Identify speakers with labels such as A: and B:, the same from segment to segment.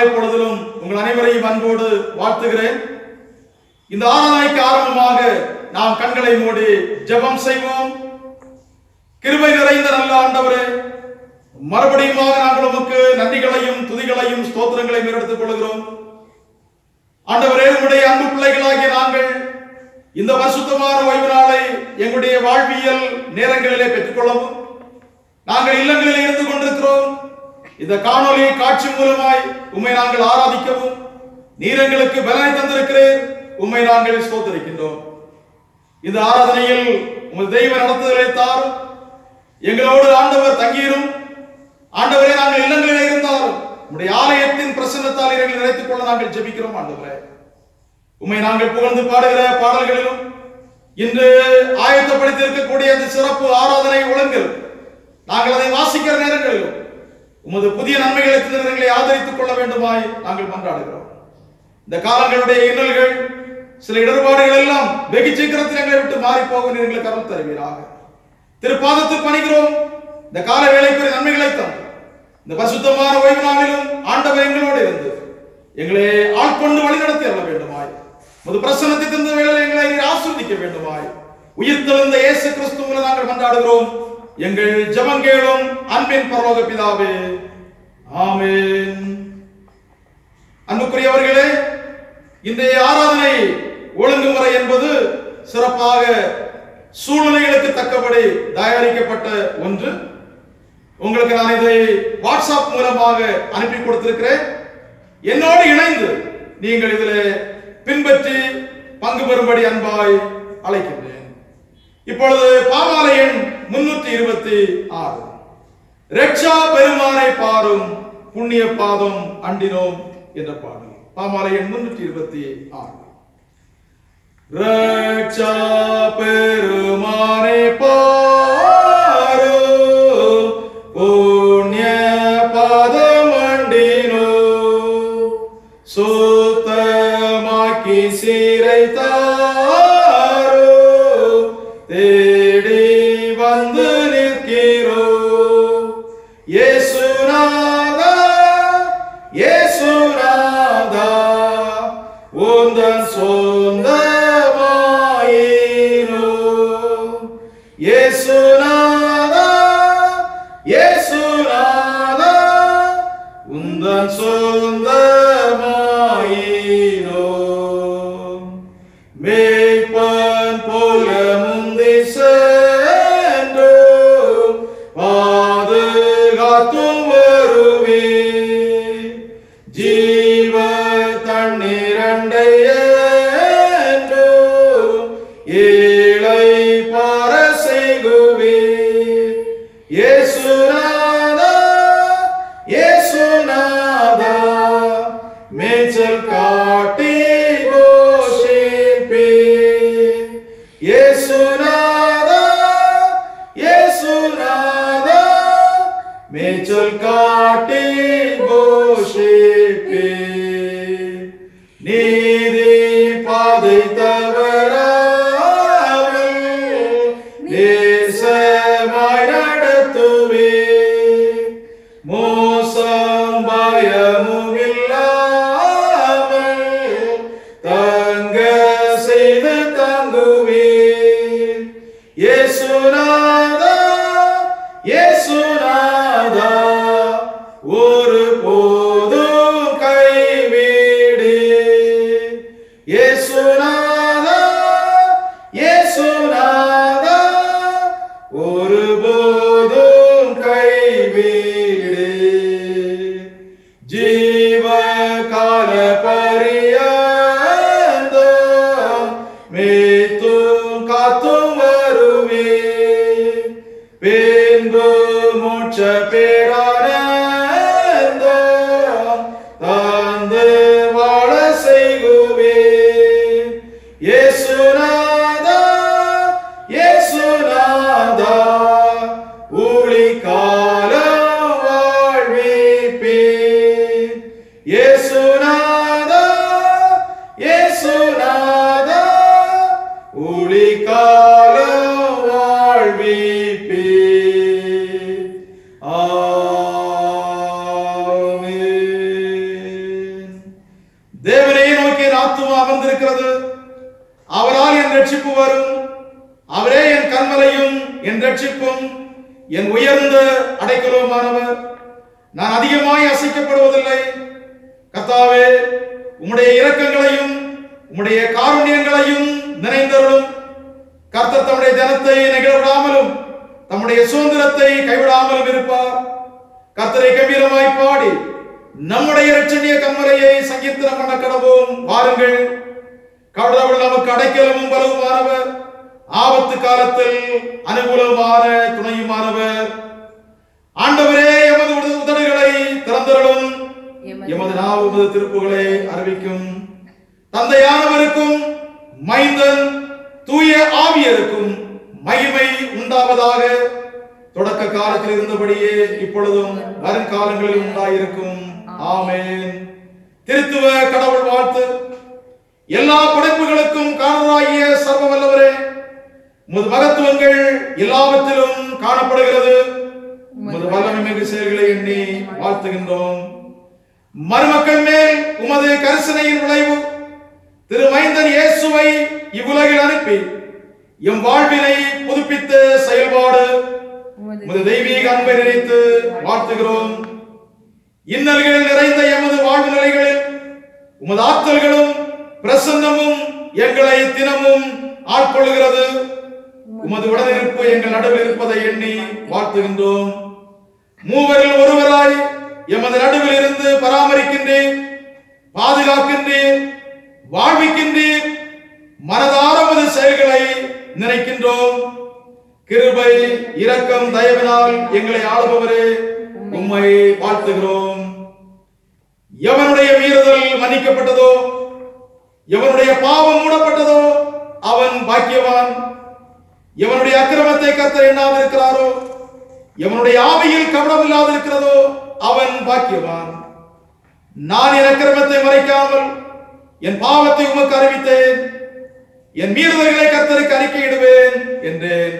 A: பொழுதிலும் உங்கள் அனைவரையும் அன்போடு வாழ்த்துகிறேன் இந்த ஆராதனைக்கு ஆரம்பமாக நாம் கண்களை மூடி ஜெபம் செய்வோம் கிருபை நிறைந்த நல்ல ஆண்டவரே மறுபடியுமாக நாங்கள் உமக்கு நன்றிகளையும் துதிகளையும் ஸ்தோத்திரங்களையும் எடுத்துக் கொள்கிறோம் ஆண்டவரே உம்முடைய அன்பு பிள்ளைகளாகிய நாங்கள் இந்த பரிசுத்தமான ஓய்வு நாளை எங்களுடைய வாழ்வியல் நேரங்களிலே பெற்றுக்கொள்ளவும் நாங்கள் இல்லங்களிலே இருந்து கொண்டிருக்கிறோம் இந்த காணொளி காட்சி மூலமாய் உம்மை நாங்கள் ஆராதிக்கவும் நீர் எங்களுக்கு பலனை தந்திருக்கிறேன் உம்மை நாங்கள் ஸ்தோத்தரிக்கின்றோம் இந்த ஆராதனையில் உங்கள் தெய்வ நடத்துதலை தாரும் எங்களோடு ஆண்டவர் தங்கியிரும் ஆண்டவரே நாங்கள் இல்லங்களிலே இருந்தாலும் உம்முடைய ஆலயத்தின் பிரசன்னத்தால் எங்களை நினைத்துக் கொள்ள நாங்கள் ஜெபிக்கிறோம் ஆண்டவரே உம்மை நாங்கள் புகழ்ந்து பாடுகிற பாடல்களிலும் இன்று ஆயத்தப்படுத்தி இருக்கக்கூடிய அந்த சிறப்பு ஆராதனை ஒழுங்கில் நாங்கள் அதை வாசிக்கிற நேரங்களிலும் உமது புதிய நன்மைகளை திட்டங்களை ஆதரித்துக் கொள்ள வேண்டுமாய் நாங்கள் மன்றாடுகிறோம் இந்த காலங்களுடைய இன்னல்கள் சில இடர்பாடுகள் எல்லாம் வெகு சீக்கிரத்தில் எங்களை விட்டு மாறி போக நீர் எங்களுக்கு கருள் தருவீராக திருப்பாதத்தில் பணிகிறோம் இந்த கால வேலைக்குரிய நன்மைகளை தந்து இந்த பரிசுத்தமான ஓய்வு நாளிலும் ஆண்டவர் எங்களோடு இருந்து எங்களை ஆட்கொண்டு வழிநடத்தி அருள வேண்டுமாய் முது பிரசன்னத்தை தந்த வேளையில் எங்களை நீர் ஆஸ்வதிக்க வேண்டுமாய் உயிர்த்தெழுந்த இயேசு கிறிஸ்து மூலம் நாங்கள் மன்றாடுகிறோம் எங்கள் ஜெபங்கேளும் அன்பின் பரலோக பிதாவே ஆமென் அன்புக்குரியவர்களே இன்றைய ஆராதனை ஒழுங்குமுறை என்பது சிறப்பாக சூழ்நிலைகளுக்கு தக்கபடி தயாரிக்கப்பட்ட ஒன்று உங்களுக்கு நான் இதை வாட்ஸ்அப் மூலமாக அனுப்பி கொடுத்திருக்கிறேன் என்னோடு இணைந்து நீங்கள் இதில் பின்பற்றி பங்கு பெறும்படி அன்பாய் அழைக்கின்றேன் இப்பொழுது பாமாலை எண் முன்னூற்றி இருபத்தி ஆறு ரட்சா பெருமானை பாரும் புண்ணிய பாதம் அண்டினோம் என்ற பாடல் பாமாலை எண் முன்னூற்றி இருபத்தி ஆறு ரட்சா பெருமானை பாரும் புண்ணிய பாதம் அண்டினோம் சுத்தமாக்கி சீரை தாரோ தேடி வந்து நிற்கிறோ இயேசுநாதா இயேசுநாதா உந்தன் சொந்தமாயினோ இயேசுநாதா இயேசுநாதா உந்தன் சொந்தமாயினோ மேய்ப்பன் போல முந்தி சென்றோம் பாதுகாத்தும் வருவே ஜீவ தண்ணீரண்டை என்றும் ஏழை பார செய்குவீர் இயேசுநாதா இயேசுநாதா மேய்ச்சல் காட்டி போஷிப்பீர் இயேசுநாதா இயேசுநாதா மேய்ச்சல் காட்டி போஷிப்பீர் நீதி பாதை தவறாமல் நேசமாய் நடத்துவீர் மோசம் பயமும் இல்லாமல் தங்க செய்து தங்குவீர் இயேசுநாதா இயேசுநாதா ஒரு போதும் கைவிடு இயேசுநாதா இயேசுநாதா ஒரு போதும் கைவிடு ஜீவ கால பரியந்தம் மேத்தும் காத்தும் வருவே பின்பு மோட்ச பேரானந்தம் தந்து வாழ செய்குவே இயேசுநாதா இயேசுநாதா ஊழி காலம் வாழ்விப்பே இயேசுநாதா இயேசுநாதா ஊழி காலம் வாழ்விப்பே ஆமென் ரட்சிப்பு வரும் அவரே என் கண்மலையும் என் ரட்சிப்பும் என் உயர்ந்த அடைக்கலவுமானவர் நான் அதிகமாய் அசைக்கப்படுவதில்லை கர்த்தாவே உம்முடைய இரக்கங்களையும் உம்முடைய காருண்யங்களையும் நினைந்தருளும் கர்த்தர் தம்முடைய ஜனத்தை நெகிழவிடாமலும் தம்முடைய சுதந்திரத்தை கைவிடாமலும் இருப்பார் கர்த்தரை கம்பீரமாய் பாடி நம்முடைய இரட்சணிய கண்மலையை சங்கீர்த்தனம் பண்ண கடவோம் வாருங்கள் கடவுள் நமக்கு அடைக்கலமும் பலவுமானவர் ஆபத்து காலத்தில் அனுகூலமான துணையுமானவர் ஆண்டவரே எமது உத- உதடுகளை திறந்தருளும் எமது நாவு உமது திருப்புகளை அறிவிக்கும் தந்தையானவருக்கும் மைந்தன் தூய ஆவியருக்கும் மகிமை உண்டாவதாக தொடக்க காலத்தில் இருந்தபடியே இப்பொழுதும் வருங்காலங்களில் உண்டாயிருக்கும் ஆமென் திருத்துவ கடவுள் வாழ்த்து எல்லா படைப்புகளுக்கும் காரணராகிய சர்வ வல்லவரே உமது மகத்துவங்கள் எல்லாவற்றிலும் காணப்படுகிறது உமது வல்லமை மிகு செயல்களை எண்ணி வாழ்த்துகின்றோம் மருமக்கள் மேல் உமது கரிசனையின் விளைவு திரு மைந்தன் இயேசுவை இவ்வுலகில் அனுப்பி எம் வாழ்வினை புதுப்பித்த செயல்பாடு உமது தெய்வீக அன்பை நினைத்து வாழ்த்துகிறோம் இன்னல்கள் நிறைந்த எமது வாழ்வு நிலைகளில் உமது ஆற்றல்களும் பிரசன்னமும் எங்களை தினமும் ஆட்கொள்கிறது உமது உடனிருப்பு எங்கள் நடுவில் இருப்பதை எண்ணி வாழ்த்துகின்றோம் மூவரில் ஒருவராய் எமது நடுவில் இருந்து பராமரிக்கின்றேன் பாதுகாக்கின்றேன் வாழ்விக்கின்றேன் மனதார உமது செயல்களை நினைக்கின்றோம் கிருபை இரக்கம் தயவினால் எங்களை ஆளுபவரே உம்மை வாழ்த்துகிறோம் எவனுடைய மீறுதல் மன்னிக்கப்பட்டதோ எவனுடைய பாவம் மூடப்பட்டதோ அவன் பாக்கியவான் எவனுடைய அக்கிரமத்தை கர்த்தர் எண்ணாதிருக்கிறாரோ எவனுடைய ஆவியில் கவனம் இல்லாதிருக்கிறதோ அவன் பாக்கியவான் நான் என் அக்கிரமத்தை மறைக்காமல் என் பாவத்தை உமக்கு அறிவித்தேன் என் மீறுதல்களை கர்த்தருக்கு அறிக்கையிடுவேன் என்றேன்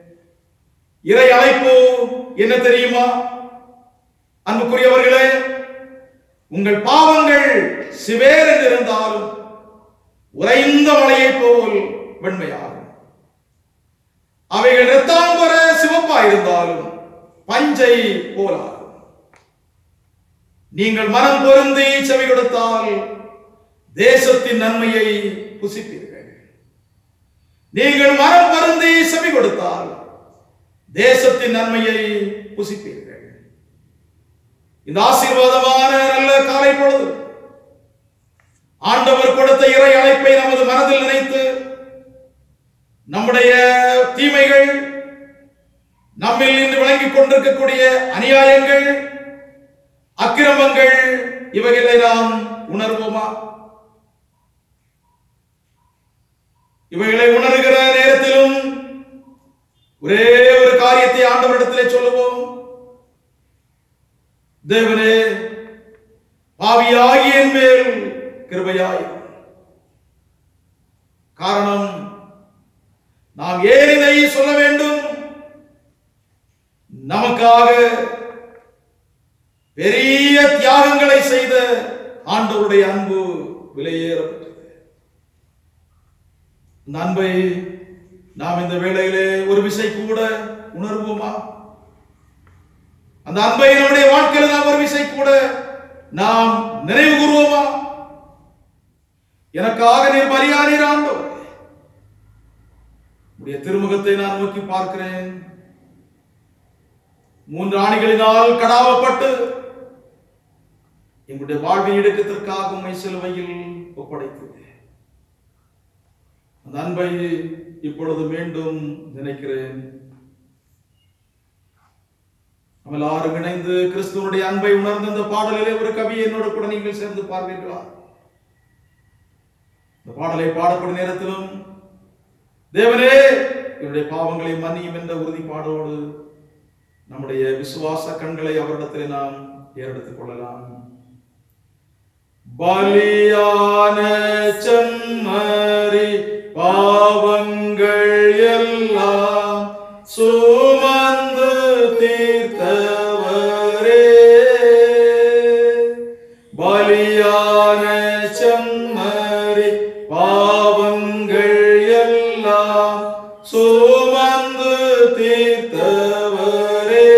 A: இறை அழைப்பு என்ன தெரியுமா அன்புக்குரியவர்களே உங்கள் பாவங்கள் சிவேர் என்று இருந்தாலும் உறைந்த மலையைப் போல் வெண்மையாகும் அவைகள் இரத்தாம்பர சிவப்பா இருந்தாலும் பஞ்சை போலாகும் நீங்கள் மனம் பொருந்தி செவி கொடுத்தால் தேசத்தின் நன்மையை புசிப்பீர்கள் நீங்கள் மனம் பொருந்தி செவி கொடுத்தால் தேசத்தின் நன்மையை புசிப்பீர்கள் இந்த ஆசீர்வாதமான நல்ல காலை பொழுது ஆண்டவர் கொடுத்த இறை அழைப்பை நமது மனதில் நினைத்து நம்முடைய தீமைகள் நம்மில் இன்று விளங்கிக் கொண்டிருக்கக்கூடிய அநியாயங்கள் அக்கிரமங்கள் இவைகளை நாம் உணர்வோமா இவைகளை உணர்கிற நேரத்திலும் ஒரே ஒரு காரியத்தை ஆண்டவரிடத்திலே சொல்லுவோம் தேவனே பாவியாகிய என் மேல் கிருபையாய் காரணம் நாம் ஏன் இதை சொல்ல வேண்டும் நமக்காக பெரிய தியாகங்களை செய்த ஆண்டவருடைய அன்பு விலையேறப்பட்டது அந்த அன்பை நாம் இந்த வேளையிலே ஒரு விசை கூட உணர்வோமா அந்த அன்பை நம்முடைய வாழ்க்கையில் நாம் ஒரு விசை கூட நாம் நினைவு கூறுவோமா எனக்காக நீர் பலியானீர் ஆண்டவர் உடைய திருமுகத்தை நான் நோக்கி பார்க்கிறேன் மூன்று ஆணிகளினால் கடாவப்பட்டு எங்களுடைய வாழ்வின் இடுக்கத்திற்காக உண்மை சிலுவையில் ஒப்படைத்தது அந்த அன்பை இப்பொழுது மீண்டும் நினைக்கிறேன் நம்ம எல்லாரும் இணைந்து கிறிஸ்துவனுடைய அன்பை உணர்ந்த இந்த பாடலிலே ஒரு கவியை என்னோடு கூட நீங்கள் சேர்ந்து பார்ப்பீர்களா இந்த பாடலை பாடப்படும் நேரத்திலும் தேவனே என்னுடைய பாவங்களை மன்னியும் என்ற உறுதிப்பாடோடு நம்முடைய விசுவாச கண்களை அவரிடத்திலே நாம் ஏறெடுத்துக் கொள்ளலாம் பலியான செம்மறி பாவங்கள் எல்லாம் சுமந்து தீர்த்தவரே பலியான செம்மறி பாவங்கள் எல்லாம் எல்லாம் சுமந்து தீர்த்தவரே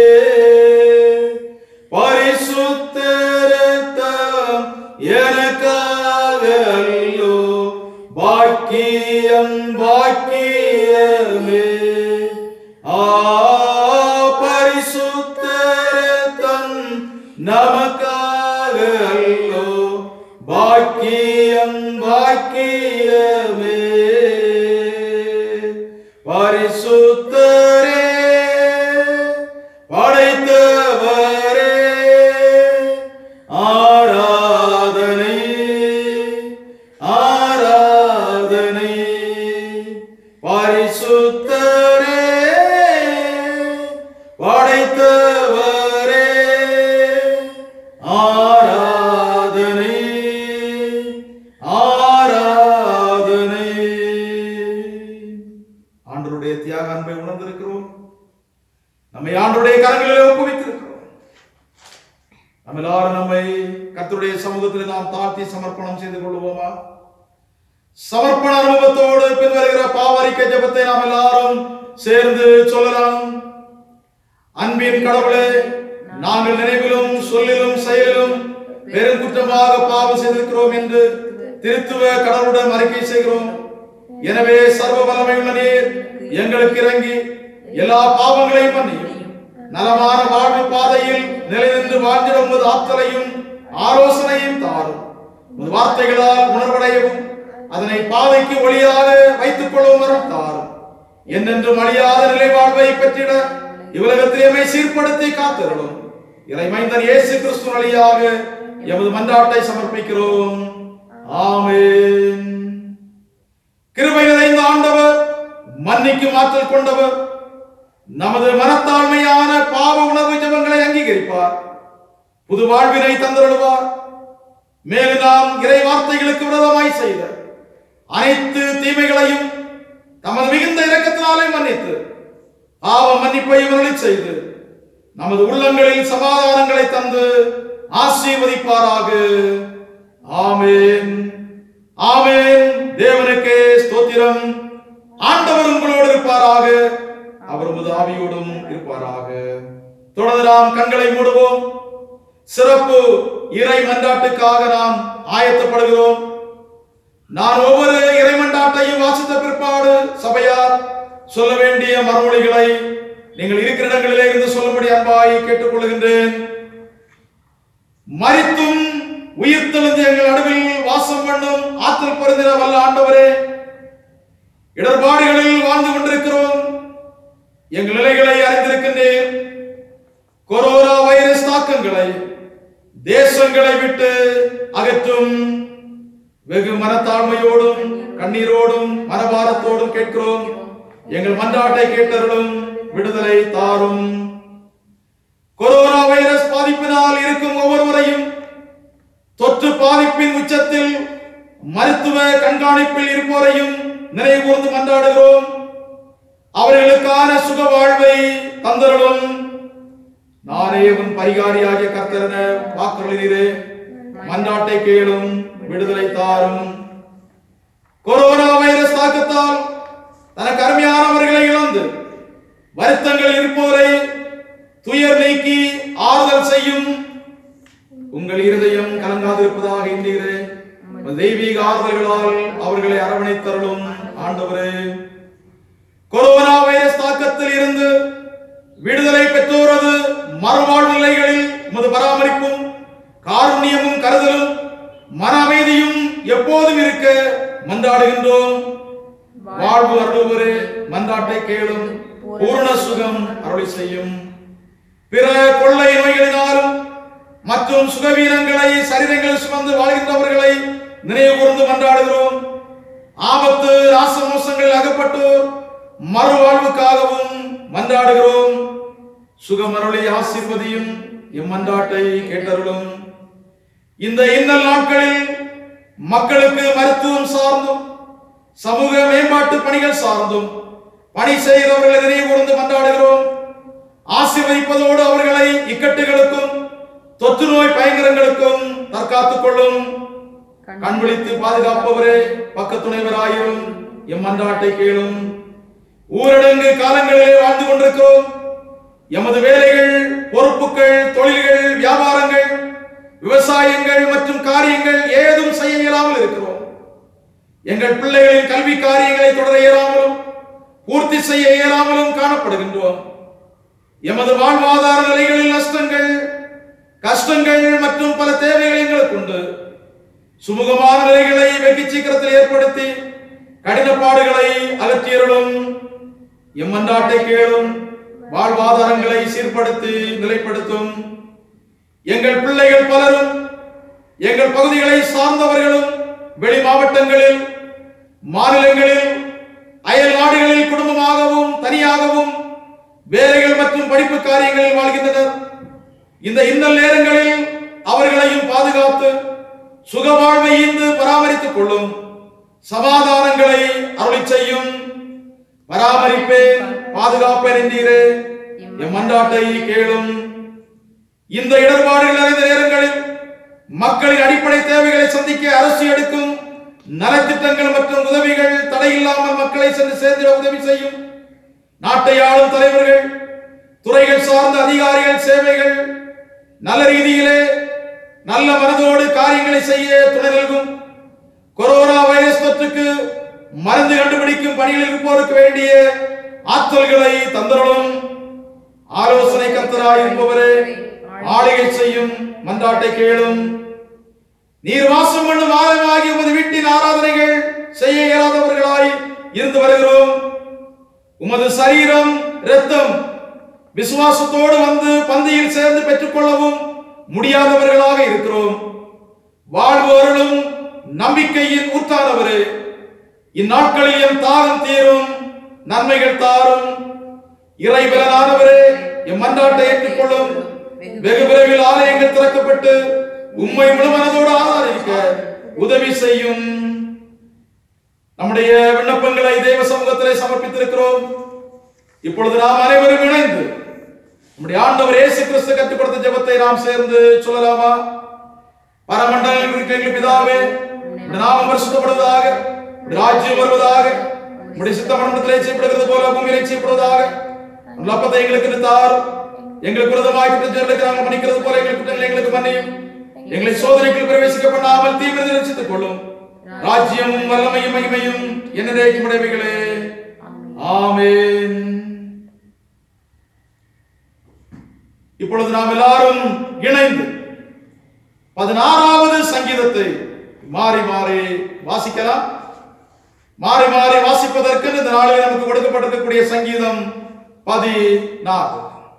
A: பரிசுத்த ரத்தம் எனக்காக அல்லோ பாக்கியம் பாக்கியமே ஆ பரிசுத்த ரத்தம் நமக்காக அல்லோ பாக்கியம் பாக்கியமே பரிசுத்தரே படைத்தவரே ஆராதனை ஆராதனை பரிசுத்தரே படைத்தவரே ஆராதனை ஆராதனை ஆண்டவருடைய தியாக அன்பை உணர்ந்திருக்கிறோம் நம்மை ஆண்டவருடைய கரங்களிலே ஒப்புவித்திருக்கிறோம் நம்ம எல்லாரும் நம்மை கர்த்தருடைய சமூகத்தில் நாம் தாழ்த்தி சமர்ப்பணம் செய்து கொள்வோமா சமர்ப்பண அனுபவத்தோடு பின்வருகிற பாவரிக்க ஜெபத்தை நாம் எல்லாரும் சேர்ந்து சொல்லலாம் அன்பின் கடவுளே நாங்கள் நினைவிலும் சொல்லிலும் செயலிலும் பெருங்குற்றமாக பாவம் செய்திருக்கிறோம் என்று திருத்துவ கடவுளுடன் அறிக்கை செய்கிறோம் எனவே சர்வ வல்லமையுள்ள நீர் எங்களுக்கு இறங்கி எல்லா பாவங்களையும் மன்னியும் நலமான வாழ்வு பாதையில் நிலைநின்று வாழ்ந்திட உமது ஆற்றலையும் ஆலோசனையும் தாரும் உமது வார்த்தைகளால் உணர்வடையவும் அதனை பாதைக்கு ஒளியாக வைத்துக் கொள்ளவும் வரம் தாரும் என்னென்றும் அழியாத நிலை வாழ்வை பெற்றிட இவ்வுலகத்தில் எம்மை சீர்படுத்தி காத்திருளும் இறைமைந்தன் இயேசு கிறிஸ்து வழியாக எமது மன்றாட்டை சமர்ப்பிக்கிறோம் ஆமென் கிருபை நிறைந்த ஆண்டவர் மன்னிக்கும் ஆற்றல் கொண்டவர் நமது மனத்தாழ்மையான பாவ உணர்வு ஜெபங்களை அங்கீகரிப்பார் புது வாழ்வினை தந்தருளுவார் மேலும் நாம் இறை வார்த்தைகளுக்கு விரோதமாய் செய்த அனைத்து தீமைகளையும் தமது மிகுந்த இரக்கத்தினாலே மன்னித்து பாவ மன்னிப்பையும் அருளிச் செய்து நமது உள்ளங்களில் சமாதானங்களை தந்து ஆசீர்வதிப்பாராக ஆமென் ஆமென் தேவனுக்கே ஸ்தோத்திரம் ஆண்டவர் உங்களோடு இருப்பாராக அவர் உமது ஆவியோடும் இருப்பாராக தொடர்ந்து நாம் கண்களை மூடுவோம் சிறப்பு இறை மன்றாட்டுக்காக நாம் ஆயத்தப்படுகிறோம் நான் ஒவ்வொரு இறைமண்டாட்டையும் வாசித்த பிற்பாடு சபையார் சொல்ல வேண்டிய மறுமொழிகளை நீங்கள் இருக்கிற இடங்களிலே இருந்து சொல்லும்படி அன்பாய் கேட்டுக்கொள்கின்றேன் மரித்தும் உயிர் தெளிந்து எங்கள் நடுவில் வாசம் பண்ணும் ஆற்றல் பொருந்தின வல்ல ஆண்டவரே இடர்பாடுகளில் வாழ்ந்து கொண்டிருக்கிறோம் எங்கள் நிலைகளை அறிந்திருக்கின்றேன் கொரோனா வைரஸ் தாக்கங்களை தேசங்களை விட்டு அகற்றும் வெகு மனத்தாழ்மையோடும் கண்ணீரோடும் மனபாரத்தோடும் கேட்கிறோம் எங்கள் மன்றாட்டை கேட்டருளும் விடுதலை தாரும் கொரோனா வைரஸ் பாதிப்பினால் இருக்கும் ஒவ்வொருவரையும் தொற்று பாதிப்பின் உச்சத்தில் மருத்துவ கண்காணிப்பில் இருப்போரையும் நினைவு கூர்ந்து மன்றாடுகிறோம் அவர்களுக்கான சுக வாழ்வை தந்தருளும் நானே உன் பரிகாரியாகிய கர்த்தரன வாக்குறுதிரே மன்றாட்டை கேளும் விடுதலை தாரும் கொரோனா வைரஸ் தாக்கத்தால் தனக்கு அருமையானவர்களை இழந்து வருத்தங்கள் இருப்போரை துயர் நீக்கி ஆறுதல் செய்யும் உங்கள் இருதயம் கலங்காதிருப்பதாக எண்ணீரே உமது தெய்வீக ஆறுதல்களால் அவர்களை அரவணைத்தருளும் ஆண்டவரே கொரோனா வைரஸ் தாக்கத்தில் இருந்து விடுதலை பெற்றோரது மறுவாழ்வு நிலைகளில் உமது பராமரிப்பும் காருண்யமும் கருதலும் மன அமைதியும் எப்போதும் இருக்க மன்றாடுகின்றோம் வாழ்வு அருள்வரே மன்றாட்டை கேளும் பூரண சுகம் அருளி செய்யும் பிற கொள்ளை நோய்களினாலும் மற்றும் சுகவீனங்களை சரீரங்களில் சுமந்து வாழ்கின்றவர்களை நினைவு கூர்ந்து மன்றாடுகிறோம் ஆபத்து ராசமோசங்களில் அகப்பட்டோர் மறுவாழ்வுக்காகவும் மன்றாடுகிறோம் சுகமருளை ஆசீர்வதியும் இம்மன்றாட்டை கேட்டருளும் இந்த இன்னல் நாட்களில் மக்களுக்கு மருத்துவம் சார்ந்தும் சமூக மேம்பாட்டு பணிகள் சார்ந்தும் பணி செய்கிறவர்களை நினைவு கூர்ந்து மன்றாடுகிறோம் ஆசீர்வதிப்பதோடு அவர்களை இக்கட்டுகளுக்கும் தொற்று நோய் பயங்கரங்களுக்கும் தற்காத்துக் கொள்ளும் கண் விழித்து பாதுகாப்பவரே பக்கத்துணைவராயிரும் எம் மன்றாட்டை கேளும் ஊரடங்கு காலங்களிலே வாழ்ந்து கொண்டிருக்கிறோம் எமது வேலைகள் பொறுப்புகள் தொழில்கள் வியாபாரங்கள் விவசாயங்கள் மற்றும் காரியங்கள் ஏதும் செய்ய இயலாமல் இருக்கிறோம் எங்கள் பிள்ளைகளின் கல்வி காரியங்களை தொடர இயலாமலும் பூர்த்தி செய்ய இயலாமலும் காணப்படுகின்றோம் எமது வாழ்வாதார நிலைகளில் நஷ்டங்கள் கஷ்டங்கள் மற்றும் பல தேவைகள் எங்களுக்கு உண்டு சுமூகமான நிலைகளை வெகு சீக்கிரத்தில் ஏற்படுத்தி கடினப்பாடுகளை அகற்றியருளும் எம்மன்றாட்டை கேளும் வாழ்வாதாரங்களை சீர்படுத்தி நிலைப்படுத்தும் எங்கள் பிள்ளைகள் பலரும் எங்கள் பகுதிகளை சார்ந்தவர்களும் வெளி மாவட்டங்களில் மாநிலங்களில் அயல் நாடுகளில் குடும்பமாகவும் தனியாகவும் வேலைகள் மற்றும் படிப்பு காரியங்களில் வாழ்கின்றனர் இந்த இன்னல் நேரங்களில் அவர்களையும் பாதுகாத்து சுகவாழ்வை ஈந்து பராமரித்துக் கொள்ளும் சமாதானங்களை அருளிச் செய்யும் பராமரிப்பேன் பாதுகாப்பேன் என்றீரே எம் மன்றாட்டை கேளும் இந்த இடர்பாடுகள் நிறைந்த நேரங்களில் மக்களின் அடிப்படை தேவைகளை சந்திக்க அரசு எடுக்கும் நலத்திட்டங்கள் மற்றும் உதவிகள் தடையில்லாமல் மக்களை சென்று சேர்ந்திட உதவி செய்யும் நாட்டை ஆளும் தலைவர்கள் துறைகள் சார்ந்த அதிகாரிகள் சேவைகள் நல்ல ரீதியிலே நல்ல மனதோடு காரியங்களை செய்ய துணை நல்கும் கொரோனா வைரஸ் தொற்றுக்கு மருந்து கண்டுபிடிக்கும் பணியில் இருப்போருக்கு வேண்டிய ஆற்றல்களை தந்தருளும் ஆலோசனை கர்த்தராய் இருப்பவரே ஆளுகை செய்யும் மன்றாட்டை கேளும் நீர் வாசம் பண்ணும் ஆலயமாகி உமது வீட்டின் ஆராதனைகள் செய்ய இயலாதவர்களாய் இருந்து வருகிறோம் உமது சரீரம் இரத்தம் விசுவாசத்தோடு வந்து பந்தியில் சேர்ந்து பெற்றுக்கொள்ளவும் முடியாதவர்களாக இருக்கிறோம் வாழ்வோர்களும் நம்பிக்கையின் ஊற்றானவரே இந்நாட்களில் என் தாகம் தீரும் நன்மைகள் தாரும் இறைவனானவரே எம் மன்றாட்டை ஏற்றுக்கொள்ளும் வெகு விரைவில் ஆலயங்கள் திறக்கப்பட்டு உம்மை முழுமனதோடு ஆராதிக்க உதவி செய்யும் நம்முடைய விண்ணப்பங்களை தேவ சமூகத்திலே சமர்ப்பித்திருக்கிறோம் இப்பொழுது நாம் அனைவரும் இணைந்து நம்முடைய ஆண்டவர் இயேசு கிறிஸ்து கற்றுக் கொடுத்த ஜெபத்தை நாம் சேர்ந்து சொல்லலாமா பரமண்டலில் இருக்கிற எங்கள் பிதாவே உம்முடைய நாமம் பரிசுத்தப்படுவதாக உம்முடைய ராஜ்யம் வருவதாக உம்முடைய சித்த மண்டலத்திலே செய்யப்படுகிறது போல பூமியிலே செய்யப்படுவதாக உங்கள் அப்பத்தை எங்களுக்கு தார் எங்களுக்கு விரதமாய் குற்றச்சாட்டுக்கு நாங்கள் மன்னிக்கிறது போல எங்கள் குற்றங்களை எங்களுக்கு மன்னியும் எங்களை சோதனைக்கு பிரவேசிக்க பண்ணாமல் தீவிர ரசித்துக் கொள்ளும் ராஜ்யமும் வல்லமையும் மகிமையும் என்னதேக்கும் உடைமைகளே ஆமென் இப்பொழுது நாம் எல்லாரும் இணைந்து பதினாறாவது சங்கீதத்தை மாறி மாறி வாசிக்கலாம் மாறி மாறி வாசிப்பதற்கு இந்த நாளில் நமக்கு கொடுக்கப்பட்டிருக்கக்கூடிய சங்கீதம் பதினாறு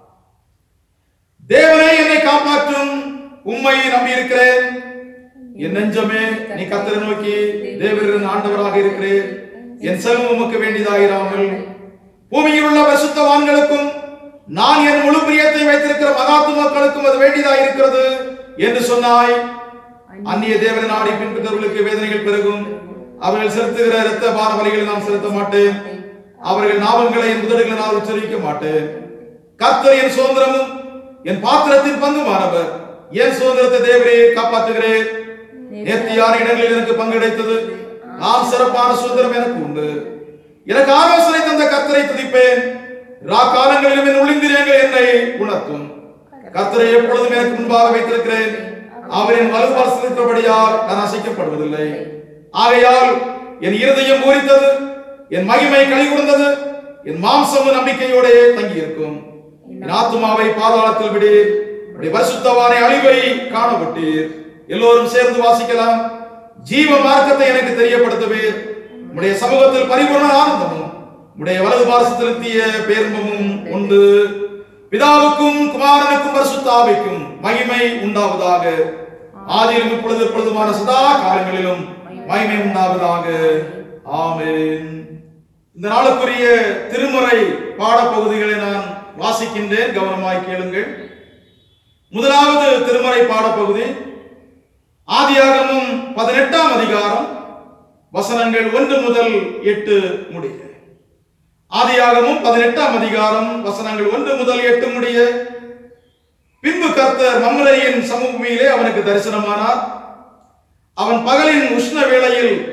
A: தேவனே என்னை காப்பாற்றும் உம்மை நம்பி இருக்கிறேன் என் நெஞ்சமே நீ கத்தரை நோக்கி தேவரின் ஆண்டவராக இருக்கிறேன் என் செல்வம் உமக்கு வேண்டியதாயிராமல் பூமியில் உள்ள பரிசுத்தவான்களுக்கும் நான் என் முழு பிரியத்தை வைத்திருக்கிற மகாத்து மக்களுக்கும் அது வேண்டியதாக இருக்கிறது என்று சொன்னாய் அந்நிய தேவனை நாடி பின்பற்றவர்களுக்கு வேதனைகள் பெருகும் அவர்கள் செலுத்துகிற இரத்த பார வலிகளை நாம் செலுத்த மாட்டேன் அவர்கள் நாவல்களை என் முதல்களை நான் உச்சரிக்க மாட்டேன் கர்த்தர் என் சுதந்திரமும் என் பாத்திரத்தின் பங்குமானவர் என் சுதந்திரத்தை தேவரே காப்பாற்றுகிறேன் நேர்த்தியான இடங்களில் எனக்கு பங்கு கிடைத்தது நான் சிறப்பான சுதந்திரம் எனக்கு உண்டு எனக்கு ஆலோசனை தந்த கர்த்தரை துதிப்பேன் ரா காலங்களிலும் என் ஒளிந்திரங்கள் என்னை உணர்த்தும் கர்த்தரை எப்பொழுதும் எனக்கு முன்பாக வைத்திருக்கிறேன் அவரின் வலுவாசித்தபடியால் நான் அசைக்கப்படுவதில்லை ஆகையால் என் இருதயம் பூரித்தது என் மகிமை களிகூர்ந்தது என் மாம்சமும் நம்பிக்கையோடே தங்கியிருக்கும் என் ஆத்துமாவை பாதாளத்தில் விடு உம்முடைய பரிசுத்தவானை அழிவை காணப்பட்டீர் எல்லோரும் சேர்ந்து வாசிக்கலாம் ஜீவ மார்க்கத்தை எனக்கு தெரியப்படுத்துவீர் உம்முடைய சமூகத்தில் பரிபூர்ண ஆனந்தமும் உம்முடைய வலது பாரசத்திருத்திய பேர்பமும் உண்டு பிதாவுக்கும் குமாரனுக்கும் பரிசுத்தாவிக்கும் மகிமை உண்டாவதாக ஆதியிலும் இப்பொழுது எப்பொழுதுமான சதா காலங்களிலும் மகிமை உண்டாவதாக ஆமென் இந்த நாளுக்குரிய திருமுறை பாடப்பகுதிகளை நான் வாசிக்கின்றேன் கவனமாய் கேளுங்கள் முதலாவது திருமறை பாடப்பகுதி ஆதியாகமும் பதினெட்டாம் அதிகாரம் வசனங்கள் ஒன்று முதல் எட்டு முடிய ஆதியாகமும் பதினெட்டாம் அதிகாரம் வசனங்கள் ஒன்று முதல் எட்டு முடிய பின்பு கர்த்தர் மம்ரையின் சமபூமியிலே அவனுக்கு தரிசனமானார் அவன் பகலின் உஷ்ண வேளையில்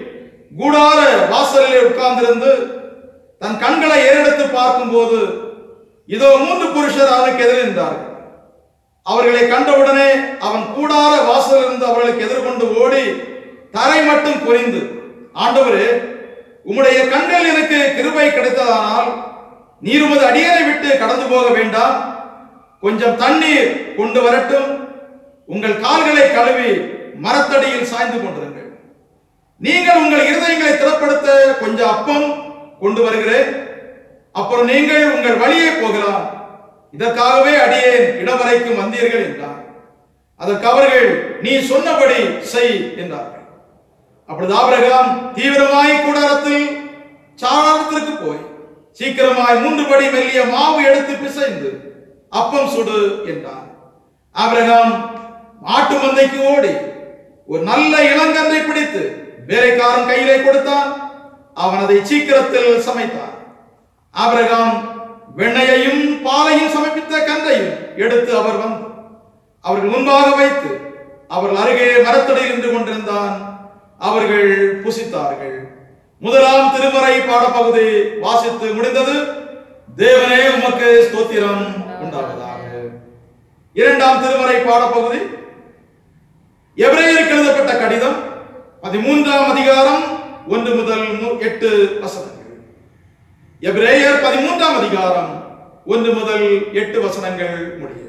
A: கூடார வாசலிலே உட்கார்ந்திருந்து தன் கண்களை ஏறெடுத்து பார்க்கும்போது இதோ மூன்று புருஷர் அவனுக்கு எதிர் நின்றார்கள் அவர்களை கண்டவுடனே அவன் கூடார வாசலிருந்து அவர்களுக்கு எதிர்கொண்டு ஓடி தரை மட்டும் குனிந்து ஆண்டவரே உம்முடைய கண்கள் எனக்கு கிருபை கிடைத்ததானால் நீர் உமது அடியனை விட்டு கடந்து போக வேண்டாம் கொஞ்சம் தண்ணீர் கொண்டு வரட்டும் உங்கள் கால்களை கழுவி மரத்தடியில் சாய்ந்து கொண்டிருங்கள் நீங்கள் உங்கள் இருதயங்களை திறப்படுத்த கொஞ்சம் அப்பம் கொண்டு வருகிறேன் அப்புறம் நீங்கள் உங்கள் வழியே போகலாம் இதற்காகவே அடியேன் இடவரைக்கும் வந்தீர்கள் என்றார் அதற்கு அவர்கள் நீ சொன்னபடி செய் என்றார்கள் அப்பொழுது ஆபிரகாம் தீவிரமாய் கூடாரத்தில் சாரணத்திற்கு போய் சீக்கிரமாய் மூன்று படி மெல்லிய மாவு எடுத்து பிசைந்து அப்பம் சுடு என்றார் ஆபிரகாம் மாட்டு மந்தைக்கு ஓடி ஒரு நல்ல இளங்கன்றை பிடித்து வேலைக்காரன் கையிலே கொடுத்தான் அவன் அதை சீக்கிரத்தில் சமைத்தான் ஆபிரகாம் வெண்ணையையும் பாலையும் சமர்ப்பித்த கன்றையும் எடுத்து அவர் வந்து அவர்கள் முன்பாக வைத்து அவர்கள் அருகே மரத்தடியில் நின்று கொண்டிருந்தான் அவர்கள் புசித்தார்கள் முதலாம் திருமறை பாடப்பகுதி வாசித்து முடிந்தது தேவனே உமக்கு ஸ்தோத்திரம் உண்டாவதாக இரண்டாம் திருமறை பாடப்பகுதி எபிரேயருக்கு எழுதப்பட்ட கடிதம் பதிமூன்றாம் அதிகாரம் ஒன்று முதல் மு- எட்டு வசனங்கள் எபிரேயர் பதிமூன்றாம் அதிகாரம் ஒன்று முதல் எட்டு வசனங்கள் முடிய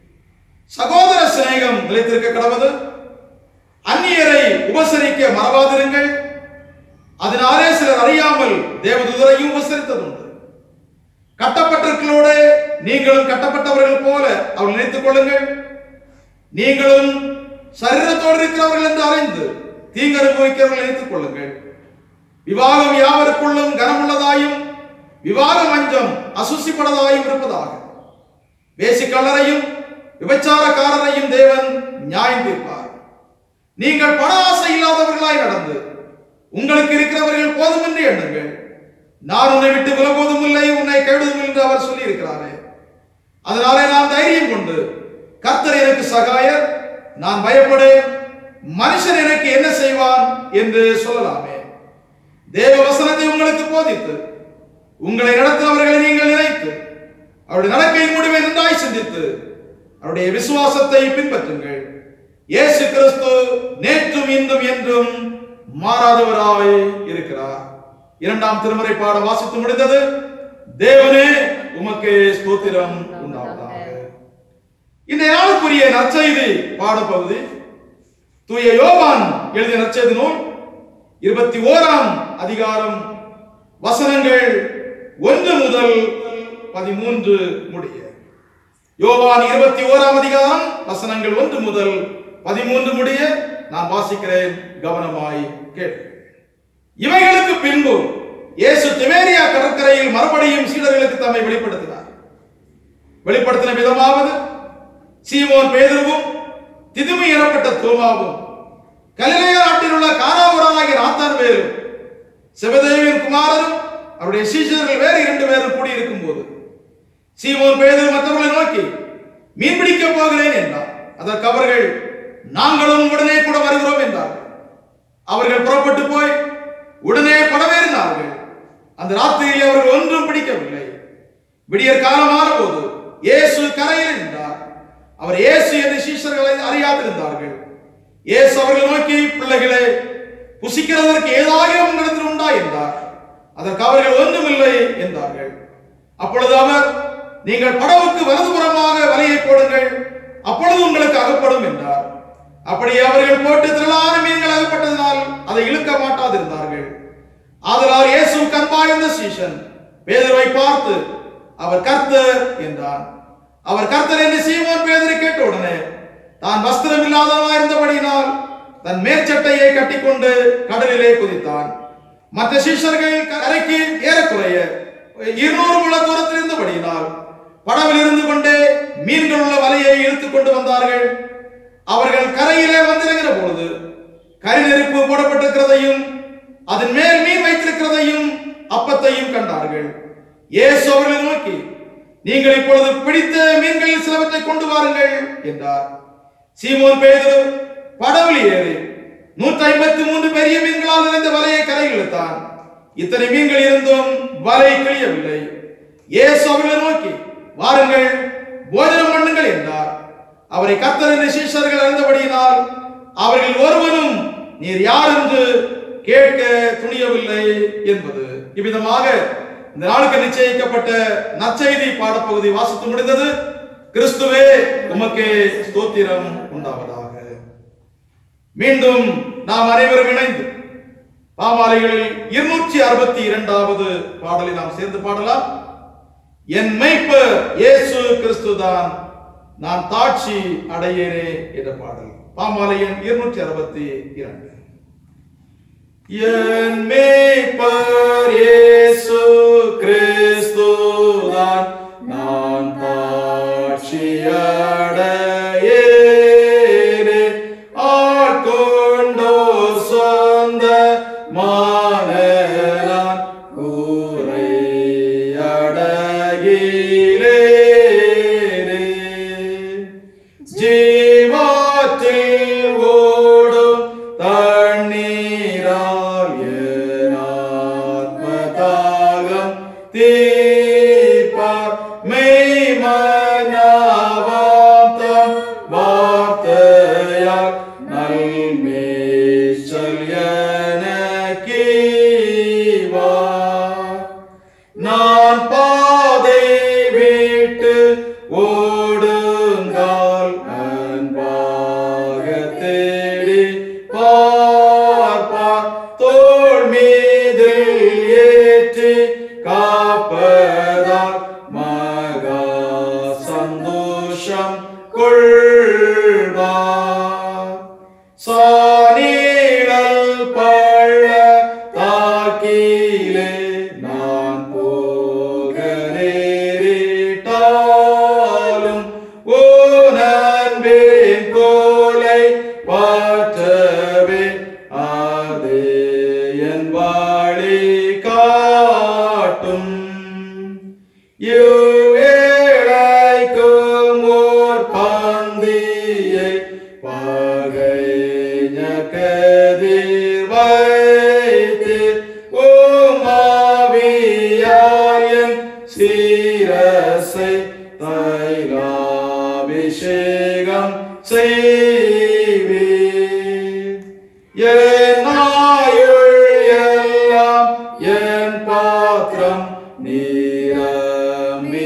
A: சகோதர சிநேகம் நிலைத்திருக்க கடவுது அந்நியரை உபசரிக்க மறவாதிருங்கள் அதனாலே சிலர் அறியாமல் தேவதூதரையும் உபசரித்ததுண்டு கட்டப்பட்டிருக்கிறோட நீங்களும் கட்டப்பட்டவர்கள் போல அவர்கள் நினைத்துக் கொள்ளுங்கள் நீங்களும் சரீரத்தோடு இருக்கிறவர்கள் என்று அறிந்து தீங்கு அனுபவிக்கிறவர்கள் நினைத்துக் கொள்ளுங்கள் விவாகம் யாவருக்குள்ளும் கனமுள்ளதாயும் விவாக மஞ்சம் அசுசிப்படதாயும் இருப்பதாக வேசிக்கல்லரையும் விபச்சாரக்காரரையும் தேவன் நியாயம் தீர்ப்பார் நீங்கள் பண ஆசை இல்லாதவர்களாய் நடந்து உங்களுக்கு இருக்கிறவர்கள் போதுமென்று எண்ணுங்கள் நான் உன்னை விட்டு விலகுவதும் இல்லை உன்னை கைவிடுவதும் என்று அவர் சொல்லி இருக்கிறாரே அதனாலே நான் தைரியம் கொண்டு கர்த்தர் எனக்கு சகாயர் நான் பயப்படேன் மனுஷன் எனக்கு என்ன செய்வான் என்று சொல்லலாமே தேவ வசனத்தை உங்களுக்கு போதித்து உங்களை நடத்தினவர்களை நீங்கள் நினைத்து அவருடைய நடக்கையின் முடிவை நன்றாய் சிந்தித்து அவருடைய விசுவாசத்தை பின்பற்றுங்கள் இயேசு கிறிஸ்து நேற்றும் இன்றும் என்றும் மாறாதவராய் இருக்கிறார் இரண்டாம் திருமறை பாட வாசித்து முடிந்தது தேவனே உமக்கு ஸ்தோத்திரம் உண்டாவதாக இந்த நாளுக்குரிய நற்செய்தி பாடப்பகுதி தூய யோவான் எழுதிய நற்செய்தி நூல் இருபத்தி ஓராம் அதிகாரம் வசனங்கள் ஒன்று முதல் பதிமூன்று முடிய யோவான் இருபத்தி ஓராம் அதிகாரம் வசனங்கள் ஒன்று முதல் பதிமூன்று முடிய நான் வாசிக்கிறேன் கவனமாய் கேள் இவைகளுக்கு பின்பு இயேசு திமேரியா கடற்கரையில் மறுபடியும் சீடர்களுக்கு தம்மை வெளிப்படுத்தினார் வெளிப்படுத்தின விதமாவது சீமோன் பேதுருவும் திதுமி எனப்பட்ட தோமாவும் கலிலேய நாட்டில் உள்ள காராபுரமாகிய நாத்தான் வேறும் சிவதேவியின் குமாரரும் அவருடைய சீஷர்கள் வேறு இரண்டு பேரும் கூடியிருக்கும் போது சீமோன் பேதுரு மற்றவர்களை நோக்கி மீன் பிடிக்க போகிறேன் என்றார் அதற்கு அவர்கள் நாங்களும் உடனே கூட வருகிறோம் என்றார்கள் அவர்கள் புறப்பட்டு போய் உடனே படவேறினார்கள் அந்த ராத்திரியில் அவர்கள் ஒன்றும் பிடிக்கவில்லை விடியற் காலமான போது இயேசு கரையில் நின்றார் அவர் இயேசு என்று சீஷர்களை அறியாதிருந்தார்கள் இயேசு அவர்களை நோக்கி பிள்ளைகளே புசிக்கிறதற்கு ஏதாயிரம் உங்களிடத்தில் உண்டா என்றார் அதற்கு அவர்கள் ஒன்றுமில்லை என்றார்கள் அப்பொழுது அவர் நீங்கள் படவுக்கு வலதுபுறமாக வலையை போடுங்கள் அப்பொழுது உங்களுக்கு அகப்படும் என்றார் அப்படியே அவர்கள் போட்டு திரளான மீன்கள் அகப்பட்டதினால் அதை இழுக்க மாட்டாதிருந்தார்கள் ஆதலால் இயேசு கண்பாய்ந்த சீஷன் பேதுருவை பார்த்து அவர் கர்த்தர் என்றார் அவர் கர்த்தர் என்று சீமோன் பேதுரு கேட்ட உடனே தான் வஸ்திரம் இல்லாதவனாய் இருந்தபடியினால் தன் மேற்சட்டையை கட்டிக்கொண்டு கடலிலே குதித்தான் மற்ற சீஷர்கள் கரைக்கு ஏறக்குறைய இருநூறு முழ தூரத்தில் இருந்தபடியினால் படவில் இருந்து கொண்டே மீன்கள் உள்ள வலையை இழுத்துக் கொண்டு வந்தார்கள் அவர்கள் கரையிலே வந்திறங்கிற பொழுது கரி நெருப்பு போடப்பட்டிருக்கிறதையும் அதன் மேல் மீன் வைத்திருக்கிறதையும் அப்பத்தையும் கண்டார்கள் இயேசு அவர்களை நோக்கி நீங்கள் இப்பொழுது பிடித்த மீன்களில் சிலவற்றை கொண்டு வாருங்கள் என்றார் சீமோன் பேதுரு படவில் ஏறி நூற்றி ஐம்பத்தி மூன்று பெரிய மீன்களால் நிறைந்த வலையை கரையில் இழுத்தான் இத்தனை மீன்கள் இருந்தும் வலை கிளியவில்லை இயேசு அவர்களை நோக்கி வாருங்கள் போஜனம் பண்ணுங்கள் என்றார் அவரை கர்த்தரின் சீஷர்கள் அறிந்தபடியினால் அவர்கள் ஒருவனும் நீர் யார் என்று கேட்க துணியவில்லை என்பது இவ்விதமாக இந்த நாளுக்கு நிச்சயிக்கப்பட்ட நற்செய்தி பாடப்பகுதி வாசித்து முடிந்தது கிறிஸ்துவே உமக்கு ஸ்தோத்திரம் உண்டாவதாக மீண்டும் நாம் அனைவரும் இணைந்து பாமாலைகளில் இருநூற்றி அறுபத்தி இரண்டாவது பாடலை நாம் சேர்ந்து பாடலாம் என் மெய்ப்பர் இயேசு கிறிஸ்துதான் நான் தாட்சி அடையேனே என்ற பாடல் பாமாலையின் இருநூற்றி அறுபத்தி இரண்டு என் மேய்ப்பர் இயேசு கிறிஸ்துதான் நான் தாட்சியடையேனே ஆட்கொண்டோ சொந்த மானலான் கூரையடகிலேனே ஜீவாற்றில் ஓடும் தண்ணீரால் என் ஆத்மதாகம் தீர்ப்பார் மெய்மனாவாம் தம் வார்த்தையால் நல்மேச்சல் எனக்கீவார் நான் பாதை விட்டு ஓடுங்கால் அன்பாக தேடி பார்ப்பார் தோள் மீது ஏற்றி காப்பதால் மகா சந்தோஷம் கொள்வார் சானிழல் பள்ள தாக்கிலே நான் போக நேரிட்டாலும் ஓ நண்பேன் கோலை பாற்றவே அதே என் வாழி காட்டும் ஏழைக்கும் ஓர் பந்தியை பகைஞ கதிர் வைத்து ஓமாவியாயன் சீரசை தைலாபிஷேகம் செய்வே என் ஆயுள் எல்லாம் என் பாத்திரம் நீரம்பி